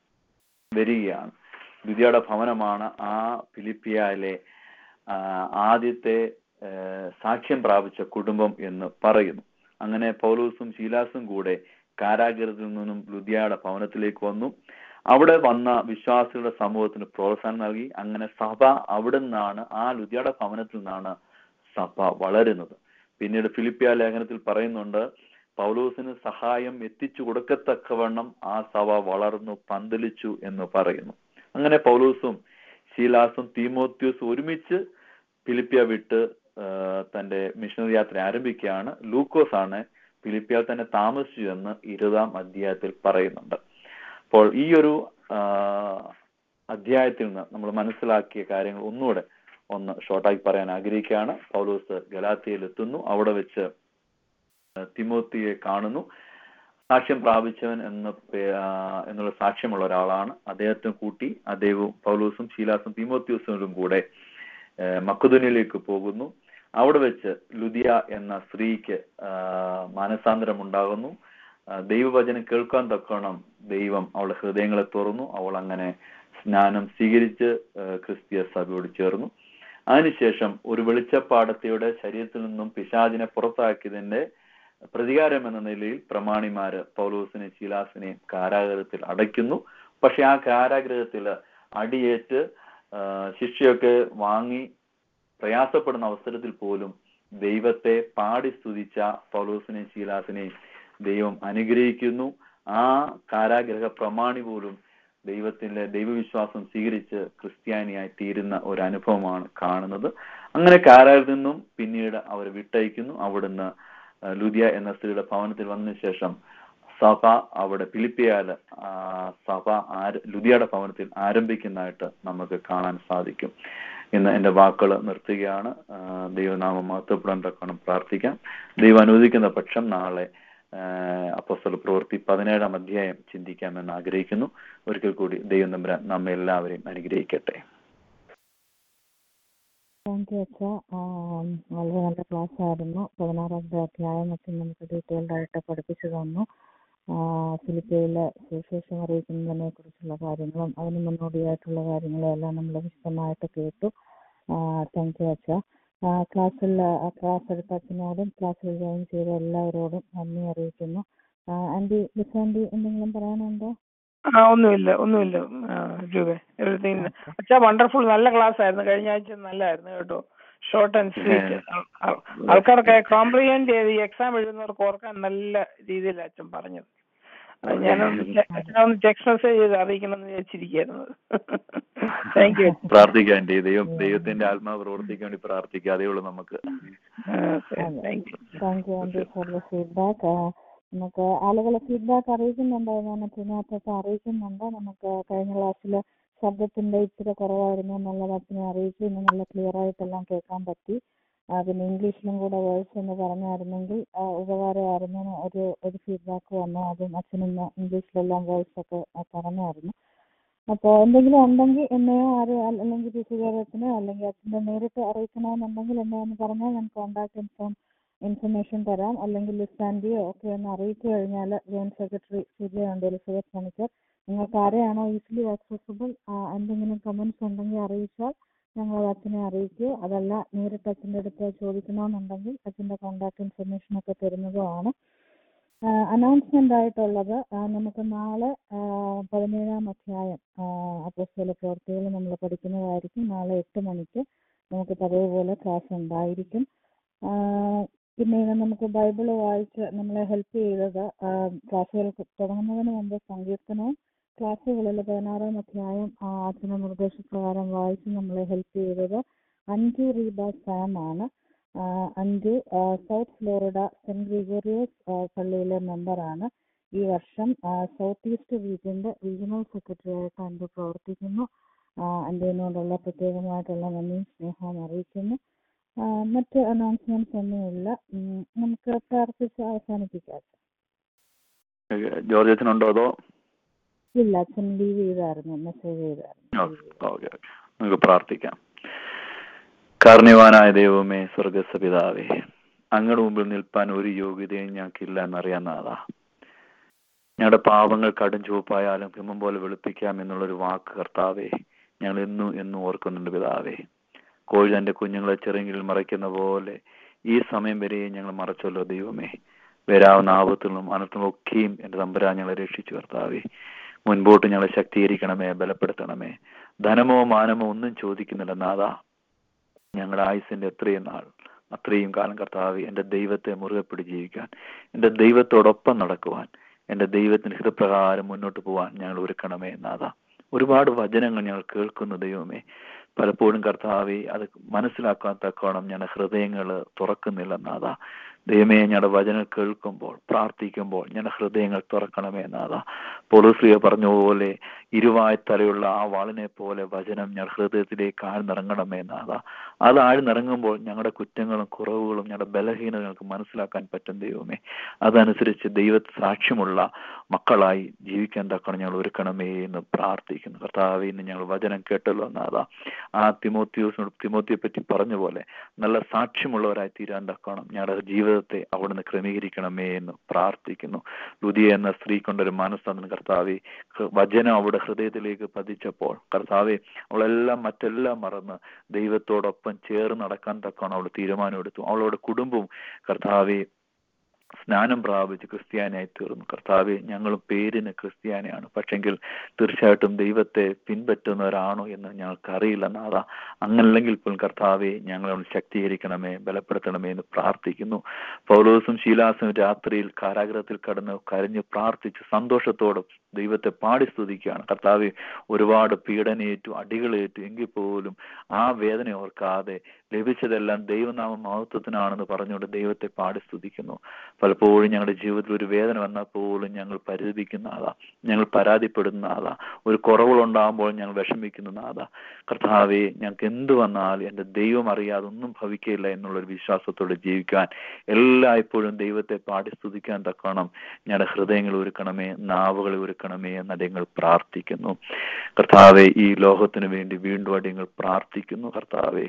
വരികയാണ് ലുദിയയുടെ ഭവനമാണ് ആ ഫിലിപ്പിയയിലെ ആ, ആദ്യത്തെ ആ, സാക്ഷ്യം പ്രാപിച്ച കുടുംബം എന്ന് പറയുന്നു അങ്ങനെ പൗലൂസും ശീലാസും കൂടെ കാരാഗ്രഹത്തിൽ നിന്നും ലുദിയയുടെ ഭവനത്തിലേക്ക് വന്നു അവിടെ വന്ന വിശ്വാസികളുടെ സമൂഹത്തിന് പ്രോത്സാഹനം നൽകി അങ്ങനെ സഭ അവിടെ നിന്നാണ് ആ ലുദിയയുടെ ഭവനത്തിൽ നിന്നാണ് സഭ വളരുന്നത് പിന്നീട് ഫിലിപ്പിയ ലേഖനത്തിൽ പറയുന്നുണ്ട് പൗലൂസിന് സഹായം എത്തിച്ചു കൊടുക്കത്തക്കവണ്ണം ആ സഭ വളർന്നു പന്തലിച്ചു എന്ന് പറയുന്നു അങ്ങനെ പൗലൂസും ശീലാസും തീമോത്യൂസും ഒരുമിച്ച് ഫിലിപ്പിയ വിട്ട് ആ, തന്റെ മിഷണറി യാത്ര ആരംഭിക്കുകയാണ് ലൂക്കോസ് ആണ് ഫിലിപ്പിയയിൽ തന്നെ താമസിച്ചു എന്ന് ഇരുപതാം അധ്യായത്തിൽ പറയുന്നുണ്ട് അപ്പോൾ ഈ ഒരു ആ, അധ്യായത്തിൽ നിന്ന് നമ്മൾ മനസ്സിലാക്കിയ കാര്യങ്ങൾ ഒന്നുകൂടെ ഒന്ന് ഷോർട്ടാക്കി പറയാൻ ആഗ്രഹിക്കുകയാണ് പൗലോസ് ഗലാത്തിയിൽ എത്തുന്നു അവിടെ വെച്ച് തിമോത്തിയെ കാണുന്നു സാക്ഷ്യം പ്രാപിച്ചവൻ എന്ന പേ- ആ, എന്നുള്ള സാക്ഷ്യമുള്ള ഒരാളാണ് അദ്ദേഹത്തിന് കൂട്ടി അദ്ദേഹവും പൗലോസും ശീലാസും തിമോത്യൂസും കൂടെ മക്കുദുനിലേക്ക് പോകുന്നു അവിടെ വെച്ച് ലുദിയ എന്ന സ്ത്രീക്ക് ആ, മാനസാന്തരം ഉണ്ടാകുന്നു ആ, ദൈവവചനം കേൾക്കാൻ തക്കോണം ദൈവം അവളുടെ ഹൃദയങ്ങളെ തുറന്നു അവൾ അങ്ങനെ സ്നാനം സ്വീകരിച്ച് ആ, ക്രിസ്തീയ സഭയോട് ചേർന്നു അതിനുശേഷം ഒരു വെളിച്ചപ്പാടത്തിയുടെ ശരീരത്തിൽ നിന്നും പിശാചിനെ പുറത്താക്കിയതിന്റെ പ്രതികാരം എന്ന നിലയിൽ പ്രമാണിമാര് പൗലോസിനെ ശീലാസിനെയും കാരാഗ്രഹത്തിൽ അടയ്ക്കുന്നു പക്ഷെ ആ കാരാഗ്രഹത്തിൽ അടിയേറ്റ് ആ, ശിക്ഷയൊക്കെ വാങ്ങി പ്രയാസപ്പെടുന്ന അവസരത്തിൽ പോലും ദൈവത്തെ പാടി സ്തുതിച്ച പൗലോസിനെയും ശീലാസിനെയും ദൈവം അനുഗ്രഹിക്കുന്നു ആ കാരാഗ്രഹ പ്രമാണി പോലും ദൈവത്തിന്റെ ദൈവവിശ്വാസം സ്വീകരിച്ച് ക്രിസ്ത്യാനിയായി തീരുന്ന ഒരു അനുഭവമാണ് കാണുന്നത് അങ്ങനെ കാരാഗ്രഹത്തിൽ നിന്നും പിന്നീട് അവർ വിട്ടയക്കുന്നു അവിടുന്ന് ആ, ലുദിയ എന്ന സ്ത്രീയുടെ ഭവനത്തിൽ വന്നതിന് ശേഷം സഭ അവിടെ ഫിലിപ്പിയാല് ആ, സഭ ആര ലുദിയയുടെ ഭവനത്തിൽ ആരംഭിക്കുന്നതായിട്ട് നമുക്ക് കാണാൻ സാധിക്കും ഇന്ന് എന്റെ വാക്കുകൾ നിർത്തുകയാണ് ആ, ദൈവനാമം മഹത്വപ്പെടാൻ തക്കണം പ്രാർത്ഥിക്കാം ദൈവം അനുവദിക്കുന്ന പക്ഷം നാളെ അപ്പോസ്തല പ്രവൃത്തി പതിനേഴാം അധ്യായം ചിന്തിക്കാമെന്ന് ആഗ്രഹിക്കുന്നു ഒരിക്കൽ കൂടി ദൈവം തമ്പുരാൻ നമ്മെ എല്ലാവരെയും അനുഗ്രഹിക്കട്ടെ താങ്ക് യു അച്ഛ വളരെ നല്ല ക്ലാസ് ആയിരുന്നു പതിനാറാമത്തെ അധ്യായമൊക്കെ നമുക്ക് ഡീറ്റെയിൽഡ് ആയിട്ട് പഠിപ്പിച്ചു തന്നു ആ, ഫിലിപ്പയിലെ സുവിശേഷം അറിയിക്കുന്നതിനെ കുറിച്ചുള്ള കാര്യങ്ങളും അതിന് മുന്നോടിയായിട്ടുള്ള കാര്യങ്ങളും എല്ലാം നമ്മൾ വിശദമായിട്ട് കേട്ടു താങ്ക് യു അച്ഛ ആ, ക്ലാസ്സിൽ ആ, ക്ലാസ് എടുത്ത അച്ഛനോടും ക്ലാസ്സിൽ ജോയിൻ ചെയ്ത എല്ലാവരോടും നന്ദി അറിയിക്കുന്നു ആ, ആൻറ്റി ലിസാൻഡി എന്തെങ്കിലും പറയാനുണ്ടോ ആ ഒന്നുമില്ല ഒന്നുമില്ല ആ, രൂപേ എവറിത്തിങ് അച്ഛാ വണ്ടർഫുൾ നല്ല ക്ലാസ് ആയിരുന്നു കഴിഞ്ഞ ആഴ്ച നല്ലായിരുന്നു കേട്ടോ ഷോർട്ട് ആൻഡ് സ്വീറ്റ് ആൾക്കാർക്ക് കോംപ്രിഹെൻഡ് ചെയ്ത് ഈ എക്സാം എഴുതുന്നവർക്ക് ഓർക്കാൻ നല്ല രീതിയിൽ അച്ഛൻ പറഞ്ഞത് അത് ഞാനൊന്ന് ചെ- അച്ഛനൊന്ന് ടെക്സ്റ്റ് മെസ്സേജ് ചെയ്ത് അറിയിക്കണം എന്ന് വിചാരിച്ചിരിക്കുന്നത് താങ്ക് യു പ്രാർത്ഥിക്കാം ആന്റി ദൈവം ദൈവത്തിന്റെ ആത്മാവ് പ്രവർത്തിക്കാൻ വേണ്ടി പ്രാർത്ഥിക്കുക അതേ ഉള്ളൂ നമുക്ക് thank you thank you aunty for the feedback നമുക്ക് ആളുകളെ ഫീഡ്ബാക്ക് അറിയിക്കുന്നുണ്ട് ഞാൻ അച്ഛനകത്തൊക്കെ അറിയിക്കുന്നുണ്ട് നമുക്ക് കഴിഞ്ഞ ക്ലാസ്സിൽ ശബ്ദത്തിന്റെ ഇച്ചിരി കുറവായിരുന്നു എന്നുള്ളത് അച്ഛനെ അറിയിച്ചു ഇന്ന് നല്ല ക്ലിയർ ആയിട്ടെല്ലാം കേൾക്കാൻ പറ്റി ആ, പിന്നെ ഇംഗ്ലീഷിലും കൂടെ വേഴ്സ് എന്ന് പറഞ്ഞായിരുന്നെങ്കിൽ ആ, ഉപകാരമായിരുന്നു എന്ന് ഒരു ഒരു ഫീഡ്ബാക്ക് വന്നു അതും അച്ഛനിന്ന് ഇംഗ്ലീഷിലെല്ലാം വേഴ്സ് ഒക്കെ ആ, പറഞ്ഞായിരുന്നു അപ്പോൾ എന്തെങ്കിലും ഉണ്ടെങ്കിൽ എന്നെയോ ആരോ അല്ല- അല്ലെങ്കിൽ ഋഷികേരത്തിനോ അല്ലെങ്കിൽ അച്ഛനെ നേരിട്ട് അറിയിക്കണമെന്നുണ്ടെങ്കിൽ എന്നെ ഒന്ന് പറഞ്ഞാൽ ഞാൻ കോൺടാക്ട് ഇൻഫോം ഇൻഫർമേഷൻ തരാം അല്ലെങ്കിൽ ലിസ്റ്റാൻഡിയോ ഒക്കെ ഒന്ന് അറിയിച്ചു കഴിഞ്ഞാൽ ജോയിന്റ് സെക്രട്ടറി സുജയുണ്ട് എലിസബത്ത് പണിക്കർ നിങ്ങൾക്ക് ആരെയാണോ ഈസിലി ആക്സസിബിൾ എന്തെങ്കിലും കമൻസ് ഉണ്ടെങ്കിൽ അറിയിച്ചാൽ ഞങ്ങൾ അത് അച്ഛനെ അറിയിക്കുക അതല്ല നേരിട്ട് അച്ഛൻ്റെ അടുത്ത് ചോദിക്കണമെന്നുണ്ടെങ്കിൽ അച്ഛൻ്റെ കോൺടാക്ട് ഇൻഫർമേഷൻ ഒക്കെ തരുന്നതുമാണ് അനൗൺസ്മെന്റ് ആയിട്ടുള്ളത് ആ, നമുക്ക് നാളെ ആ, പതിനേഴാം അധ്യായം അപ്പോസ്തല പ്രവർത്തികൾ നമ്മൾ പഠിക്കുന്നതായിരിക്കും നാളെ എട്ട് മണിക്ക് നമുക്ക് പതിവുപോലെ ക്ലാസ് ഉണ്ടായിരിക്കും ആ, പിന്നെ ഇത് നമുക്ക് ബൈബിൾ വായിച്ച് നമ്മളെ ഹെൽപ്പ് ചെയ്തത് ആ, ക്ലാസ്സുകൾ തുടങ്ങുന്നതിന് മുമ്പ് സങ്കീർത്തനവും ക്ലാസ്സുകളിൽ പതിനാറാം അധ്യായം ആ അച്ഛൻ്റെ നിർദ്ദേശപ്രകാരം വായിച്ച് നമ്മളെ ഹെൽപ്പ് ചെയ്തത് അഞ്ചു റീബ സാം ആണ് ആ, അഞ്ചു ആ, സൗത്ത് ഫ്ലോറിഡ സെന്റ് ഗ്രിഗോറിയസ് ആ, പള്ളിയിലെ മെമ്പറാണ് ഈ വർഷം ആ, സൗത്ത് ഈസ്റ്റ് റീജിയന്റെ റീജിയണൽ സെക്രട്ടറി ആയിട്ട് അഞ്ചു പ്രവർത്തിക്കുന്നു ആ, അൻ്റെതിനോടുള്ള പ്രത്യേകമായിട്ടുള്ള നന്ദിയും സ്നേഹവും അറിയിക്കുന്നു ആ, മറ്റ് അനൗൺസ്മെന്റ്സ് ഒന്നുമില്ല ഉം, നമുക്ക് പ്രാർത്ഥിച്ച് അവസാനിപ്പിക്കാം ജോർജ് അച്ഛനുണ്ടോ അതോ ഇല്ല അച്ഛൻ ലീവ് ചെയ്തായിരുന്നു മെസ്സേജ് ചെയ്തായിരുന്നു ഓക്കെ ഓക്കെ നമുക്ക് പ്രാർത്ഥിക്കാം കാർണിവാനായ ദൈവമേ സ്വർഗസപിതാവേ അങ്ങയുടെ മുമ്പിൽ നിൽപ്പാൻ ഒരു യോഗ്യതയും ഞങ്ങൾക്കില്ല എന്നറിയാവുന്നതാ ഞങ്ങളുടെ പാപങ്ങൾ കടും ചുവപ്പായാലും ഹിമം പോലെ വെളുപ്പിക്കാം എന്നുള്ളൊരു വാക്ക് കർത്താവേ ഞങ്ങൾ എന്നും എന്നും ഓർക്കുന്നുണ്ട് പിതാവേ കോഴി തന്റെ കുഞ്ഞുങ്ങളെ ചെറുകിൽ മറയ്ക്കുന്ന പോലെ ഈ സമയം വരെയും ഞങ്ങൾ മറച്ചല്ലോ ദൈവമേ വരാവുന്ന ആപത്തുകളും അനർത്ഥങ്ങളും ഒക്കെയും എന്റെ തമ്പുരാ ഞങ്ങളെ രക്ഷിച്ചു കർത്താവേ മുൻപോട്ട് ഞങ്ങളെ ശക്തീകരിക്കണമേ ബലപ്പെടുത്തണമേ ധനമോ മാനമോ ഒന്നും ചോദിക്കുന്നില്ല നാഥാ ഞങ്ങളുടെ ആയുസിന്റെ എത്രയും നാൾ അത്രയും കാലം കർത്താവ് എന്റെ ദൈവത്തെ മുറുകെ പിടി ജീവിക്കാൻ എന്റെ ദൈവത്തോടൊപ്പം നടക്കുവാൻ എന്റെ ദൈവത്തിന് ഹിതപ്രകാരം മുന്നോട്ട് പോവാൻ ഞങ്ങൾ ഒരുക്കണമേ നാഥ ഒരുപാട് വചനങ്ങൾ ഞങ്ങൾ കേൾക്കുന്നു ദൈവമേ പലപ്പോഴും കർത്താവെ അത് മനസ്സിലാക്കാൻ തക്കോണം ഞങ്ങളുടെ ഹൃദയങ്ങൾ തുറക്കുന്നില്ല നാഥ ദൈവമേ ഞങ്ങളുടെ വചനം കേൾക്കുമ്പോൾ പ്രാർത്ഥിക്കുമ്പോൾ ഞങ്ങളുടെ ഹൃദയങ്ങൾ തുറക്കണമേ നാഥ പോലീസ്ലിയ പറഞ്ഞ പോലെ ഇരുവായ തലയുള്ള ആ വാളിനെ പോലെ വചനം ഞങ്ങളുടെ ഹൃദയത്തിലേക്ക് ആഴ്ന്നിറങ്ങണമേ നാഥ അത് ആഴ്ന്നിറങ്ങുമ്പോൾ ഞങ്ങളുടെ കുറ്റങ്ങളും കുറവുകളും ഞങ്ങളുടെ ബലഹീനതകൾക്ക് മനസ്സിലാക്കാൻ പറ്റും ദൈവമേ അതനുസരിച്ച് ദൈവ സാക്ഷ്യമുള്ള മക്കളായി ജീവിക്കാൻ തക്കണം ഞങ്ങൾ ഒരുക്കണമേ എന്ന് പ്രാർത്ഥിക്കുന്നു കർത്താവെ ഇന്ന് ഞങ്ങൾ വചനം കേട്ടല്ലോ നാഥ ആ തിമോത്യോസിനോട് തിമോത്തിയെ പറ്റി പറഞ്ഞ പോലെ നല്ല സാക്ഷ്യമുള്ളവരായി തീരാൻ തക്കണം ഞങ്ങളുടെ ജീവിതത്തെ അവിടുന്ന് ക്രമീകരിക്കണമേ എന്ന് പ്രാർത്ഥിക്കുന്നു ലുതിയ എന്ന സ്ത്രീ കൊണ്ടൊരു മനസ്സാണ് കർത്താവെ ഹൃ- വചനം അവിടെ ഹൃദയത്തിലേക്ക് പതിച്ചപ്പോൾ കർത്താവെ അവളെല്ലാം മറ്റെല്ലാം മറന്ന് ദൈവത്തോടൊപ്പം ചേർന്ന് നടക്കാൻ തക്കാണ് അവൾ തീരുമാനമെടുത്തു അവളോട് കുടുംബവും കർത്താവെ സ്നാനം പ്രാപിച്ച് ക്രിസ്ത്യാനിയായി തീർന്നു കർത്താവെ ഞങ്ങളും പേരിന് ക്രിസ്ത്യാനിയാണ് പക്ഷെങ്കിൽ തീർച്ചയായിട്ടും ദൈവത്തെ പിൻപറ്റുന്നവരാണോ എന്ന് ഞങ്ങൾക്ക് അറിയില്ല നാഥ അങ്ങനല്ലെങ്കിൽ പോലും കർത്താവെ ഞങ്ങളെ ഒന്ന് ശക്തീകരിക്കണമേ ബലപ്പെടുത്തണമേ എന്ന് പ്രാർത്ഥിക്കുന്നു പൗലോസും ശീലാസും രാത്രിയിൽ കാരാഗ്രഹത്തിൽ കടന്ന് കരഞ്ഞ് പ്രാർത്ഥിച്ച് സന്തോഷത്തോടെ ദൈവത്തെ പാടി സ്തുതിക്കുകയാണ് കർത്താവെ ഒരുപാട് പീഡനയേറ്റു അടികളേറ്റു എങ്കിൽ പോലും ആ വേദന ഓർക്കാതെ ലഭിച്ചതെല്ലാം ദൈവനാമ മഹത്വത്തിനാണെന്ന് പറഞ്ഞുകൊണ്ട് ദൈവത്തെ പാടി സ്തുതിക്കുന്നു പലപ്പോഴും ഞങ്ങളുടെ ജീവിതത്തിൽ ഒരു വേദന വന്നാൽ പോലും ഞങ്ങൾ പരിതപിക്കുന്ന ആളാ ഞങ്ങൾ പരാതിപ്പെടുന്ന ആളാ ഒരു കുറവുകളുണ്ടാകുമ്പോൾ ഞങ്ങൾ വിഷമിക്കുന്ന ആളാ കർത്താവെ ഞങ്ങൾക്ക് എന്ത് വന്നാൽ എൻ്റെ ദൈവം അറിയാതെ ഒന്നും ഭവിക്കില്ല എന്നുള്ളൊരു വിശ്വാസത്തോടെ ജീവിക്കാൻ എല്ലായ്പ്പോഴും ദൈവത്തെ പാടി സ്തുതിക്കാൻ തക്കണം ഞങ്ങളുടെ ഹൃദയങ്ങൾ ഒരുക്കണമേ നാവുകളെ ഒരുക്കണമേ എന്ന് അടിയങ്ങൾ പ്രാർത്ഥിക്കുന്നു കർത്താവെ ഈ ലോകത്തിന് വേണ്ടി വീണ്ടും അടിയങ്ങൾ പ്രാർത്ഥിക്കുന്നു കർത്താവെ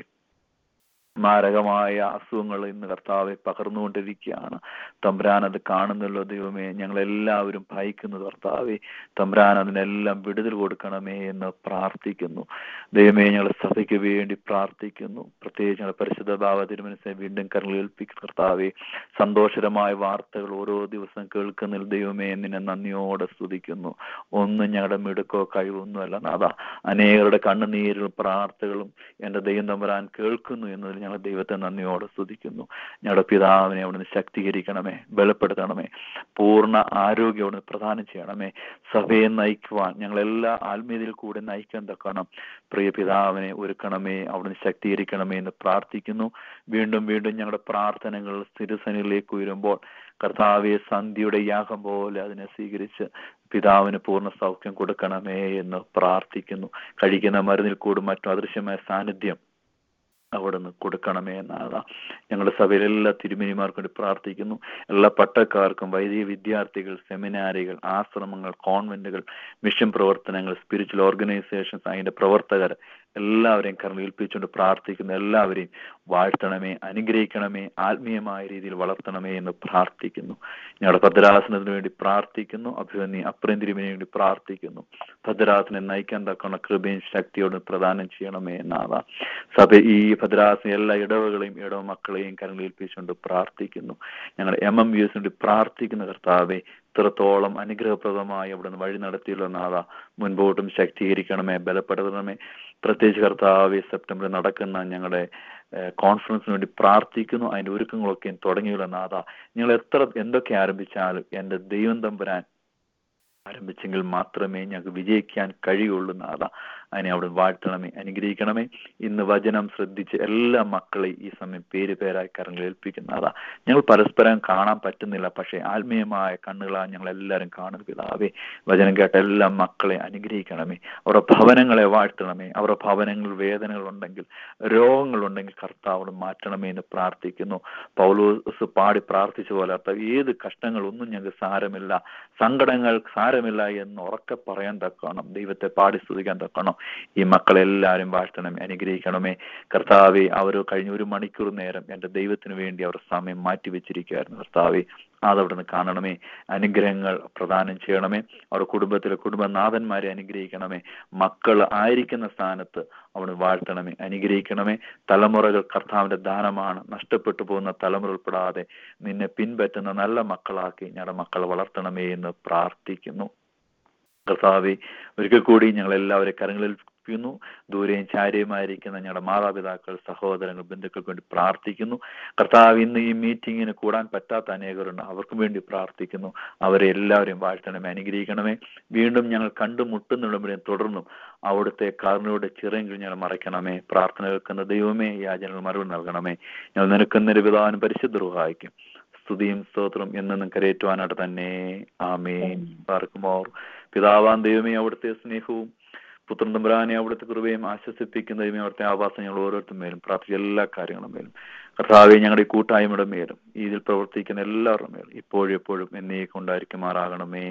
മാരകമായ അസുഖങ്ങൾ ഇന്ന് കർത്താവെ പകർന്നുകൊണ്ടിരിക്കുകയാണ് തമ്പുരാൻ അത് കാണുന്നല്ലോ ദൈവമേ ഞങ്ങളെല്ലാവരും ഭയക്കുന്നു കർത്താവെ തമ്പുരാൻ അതിനെല്ലാം വിടുതൽ കൊടുക്കണമേ എന്ന് പ്രാർത്ഥിക്കുന്നു ദൈവമേ ഞങ്ങളുടെ സഭയ്ക്ക് വേണ്ടി പ്രാർത്ഥിക്കുന്നു പ്രത്യേകിച്ച് ഞങ്ങളുടെ പരിശുദ്ധ ഭാവ തിരുമനസിനെ വീണ്ടും കരങ്ങൾ ഏൽപ്പിക്കും കർത്താവെ സന്തോഷകരമായ വാർത്തകൾ ഓരോ ദിവസം കേൾക്കുന്നതിൽ ദൈവമേ നിന്നെ നന്ദിയോടെ സ്തുതിക്കുന്നു ഒന്നും ഞങ്ങളുടെ മിടുക്കോ കഴിവൊന്നുമല്ല നാഥ അനേകരുടെ കണ്ണുനീരും പ്രാർത്ഥനകളും എൻ്റെ ദൈവം തമ്പുരാൻ കേൾക്കുന്നു എന്നതിൽ ഞങ്ങൾ ദൈവത്തെ നന്ദിയോടെ സ്തുതിക്കുന്നു ഞങ്ങളുടെ പിതാവിനെ അവിടുന്ന് ശക്തീകരിക്കണമേ ബലപ്പെടുത്തണമേ പൂർണ്ണ ആരോഗ്യം അവിടുന്ന് പ്രദാനം ചെയ്യണമേ സഭയെ നയിക്കുവാൻ ഞങ്ങളെല്ലാ ആത്മീയതയിൽ കൂടെ നയിക്കാൻ തക്കണം പ്രിയ പിതാവിനെ ഒരുക്കണമേ അവിടുന്ന് ശക്തീകരിക്കണമേ എന്ന് പ്രാർത്ഥിക്കുന്നു വീണ്ടും വീണ്ടും ഞങ്ങളുടെ പ്രാർത്ഥനകൾ സ്ഥിരസനിലേക്ക് ഉയരുമ്പോൾ കർത്താവെ സന്ധ്യയുടെ യാഗം പോലെ അതിനെ സ്വീകരിച്ച് പിതാവിന് പൂർണ്ണ സൗഖ്യം കൊടുക്കണമേ എന്ന് പ്രാർത്ഥിക്കുന്നു കഴിക്കുന്ന മരുന്നിൽ കൂടും മറ്റും അദൃശ്യമായ സാന്നിധ്യം അവിടുന്ന് കൊടുക്കണമേ എന്നാണ് ഞങ്ങളുടെ സഭയിലെ എല്ലാ തിരുമേനിമാർക്കും വേണ്ടി പ്രാർത്ഥിക്കുന്നു എല്ലാ പട്ടക്കാർക്കും വൈദിക വിദ്യാർത്ഥികൾ സെമിനാരികൾ ആശ്രമങ്ങൾ കോൺവെന്റുകൾ മിഷൻ പ്രവർത്തനങ്ങൾ സ്പിരിച്വൽ ഓർഗനൈസേഷൻസ് അതിന്റെ പ്രവർത്തകർ എല്ലാവരെയും കർമ്മ ഏൽപ്പിച്ചുകൊണ്ട് പ്രാർത്ഥിക്കുന്ന എല്ലാവരെയും വാഴ്ത്തണമേ അനുഗ്രഹിക്കണമേ ആത്മീയമായ രീതിയിൽ വളർത്തണമേ എന്ന് പ്രാർത്ഥിക്കുന്നു ഞങ്ങളുടെ ഭദ്രാസനത്തിന് വേണ്ടി പ്രാർത്ഥിക്കുന്നു അഭിമന്യ അപ്രയം തിരുവിന് വേണ്ടി പ്രാർത്ഥിക്കുന്നു ഭദ്രാസനെ നയിക്കാൻ തക്കുന്ന കൃപയും ശക്തിയോട് പ്രദാനം ചെയ്യണമേ എന്നാണ് സഭ ഈ ഭദ്രാസന എല്ലാ ഇടവകളെയും ഇടവ മക്കളെയും കരങ്ങൾ ഏൽപ്പിച്ചുകൊണ്ട് പ്രാർത്ഥിക്കുന്നു ഞങ്ങളുടെ എം എം യു എസ് വേണ്ടി പ്രാർത്ഥിക്കുന്ന കർത്താവെ ഇത്രത്തോളം അനുഗ്രഹപ്രദമായി അവിടുന്ന് വഴി നടത്തിയുള്ള നാഥ മുൻപോട്ടും ശക്തീകരിക്കണമേ ബലപ്പെടുത്തണമേ പ്രത്യേകിച്ച് കർത്താവ് സെപ്റ്റംബറിൽ നടക്കുന്ന ഞങ്ങളുടെ കോൺഫറൻസിന് വേണ്ടി പ്രാർത്ഥിക്കുന്നു അതിന്റെ ഒരുക്കങ്ങളൊക്കെ തുടങ്ങിയുള്ള നാഥ നിങ്ങൾ എത്ര എന്തൊക്കെ ആരംഭിച്ചാലും എൻ്റെ ദൈവം തമ്പുരാൻ ആരംഭിച്ചെങ്കിൽ മാത്രമേ ഞങ്ങൾക്ക് വിജയിക്കാൻ കഴിയുള്ളൂ നാഥ അതിനെ അവിടെ വാഴ്ത്തണമേ അനുഗ്രഹിക്കണമേ ഇന്ന് വചനം ശ്രദ്ധിച്ച് എല്ലാ മക്കളെയും ഈ സമയം പേര് പേരായി കരങ്ങൾ ഏൽപ്പിക്കുന്നതാ ഞങ്ങൾ പരസ്പരം കാണാൻ പറ്റുന്നില്ല പക്ഷേ ആത്മീയമായ കണ്ണുകളാണ് ഞങ്ങൾ എല്ലാവരും കാണുന്നത് പിതാവേ വചനം കേട്ട എല്ലാ മക്കളെ അനുഗ്രഹിക്കണമേ അവരുടെ ഭവനങ്ങളെ വാഴ്ത്തണമേ അവരുടെ ഭവനങ്ങളിൽ വേദനകൾ ഉണ്ടെങ്കിൽ രോഗങ്ങളുണ്ടെങ്കിൽ കർത്താവോട് മാറ്റണമേ എന്ന് പ്രാർത്ഥിക്കുന്നു പൗലോസ് പാടി പ്രാർത്ഥിച്ച പോലെ അർത്ഥം ഏത് കഷ്ടങ്ങളൊന്നും ഞങ്ങൾക്ക് സാരമില്ല സങ്കടങ്ങൾ സാരമില്ല എന്ന് ഉറക്കെ പറയാൻ തക്കണം ദൈവത്തെ പാടി സ്തുതിക്കാൻ തക്കണം ഈ മക്കളെല്ലാവരും വാഴ്ത്തണമേ അനുഗ്രഹിക്കണമേ കർത്താവെ അവർ കഴിഞ്ഞ ഒരു മണിക്കൂർ നേരം എൻ്റെ ദൈവത്തിന് വേണ്ടി അവർ സമയം മാറ്റി വെച്ചിരിക്കുകയായിരുന്നു കർത്താവെ അതവിടുന്ന് കാണണമേ അനുഗ്രഹങ്ങൾ പ്രദാനം ചെയ്യണമേ അവരുടെ കുടുംബത്തിലെ കുടുംബനാഥന്മാരെ അനുഗ്രഹിക്കണമേ മക്കൾ ആയിരിക്കുന്ന സ്ഥാനത്ത് അവിടുന്ന് വാഴ്ത്തണമേ അനുഗ്രഹിക്കണമേ തലമുറകൾ കർത്താവിന്റെ ദാനമാണ് നഷ്ടപ്പെട്ടു പോകുന്ന തലമുറ ഉൾപ്പെടാതെ നിന്നെ പിൻപറ്റുന്ന നല്ല മക്കളാക്കി ഞങ്ങളുടെ മക്കളെ വളർത്തണമേ എന്ന് പ്രാർത്ഥിക്കുന്നു കർത്താവെ ഒരിക്കൽ കൂടി ഞങ്ങൾ എല്ലാവരെയും കരങ്ങളിൽ ക്കുന്നു ദൂരെയും ചാര്യമായിരിക്കുന്ന ഞങ്ങളുടെ മാതാപിതാക്കൾ സഹോദരങ്ങൾ ബന്ധുക്കൾക്ക് വേണ്ടി പ്രാർത്ഥിക്കുന്നു കർത്താവ് ഇന്ന് ഈ മീറ്റിങ്ങിന് കൂടാൻ പറ്റാത്ത അനേകരുണ്ട് അവർക്കും വേണ്ടി പ്രാർത്ഥിക്കുന്നു അവരെ എല്ലാവരെയും വാഴ്ത്തണമേ അനുഗ്രഹിക്കണമേ വീണ്ടും ഞങ്ങൾ കണ്ടുമുട്ടുന്നുള്ളവരെ തുടർന്നും അവിടുത്തെ കാറിനോട് ചിറയെങ്കിൽ ഞങ്ങൾ മറയ്ക്കണമേ പ്രാർത്ഥന കേൾക്കുന്ന ദൈവമേ യാചനകൾ മറുപടി നൽകണമേ ഞങ്ങൾ നിനക്കുന്നൊരു പിതാവിനും പരിശുദ്ധ സഹായിക്കും സ്തുതിയും സ്തോത്രം എന്നും കരയേറ്റുവാനായിട്ട് തന്നെ ആമേൻ പാർക്കുമോർ പിതാവാൻ ദൈവമേ അവിടുത്തെ സ്നേഹവും പുത്രൻ തമ്പുരാനെ അവിടുത്തെ കൃപയും ആശ്വസിപ്പിക്കുന്നതും അവിടുത്തെ ആവാസം ഞങ്ങൾ ഓരോരുത്തരും മേലും പ്രാർത്ഥിച്ച എല്ലാ കാര്യങ്ങളും മേലും കർത്താവെ ഞങ്ങളുടെ ഈ കൂട്ടായ്മയുടെ മേലും ഇതിൽ പ്രവർത്തിക്കുന്ന എല്ലാവരുടെ മേലും ഇപ്പോഴും എപ്പോഴും എന്നേക്കും ഉണ്ടായിരിക്കുമാറാകണമേ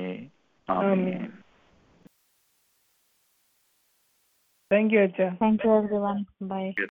ആമേൻ താങ്ക് യു അച്ഛാ Thank you everyone. Bye.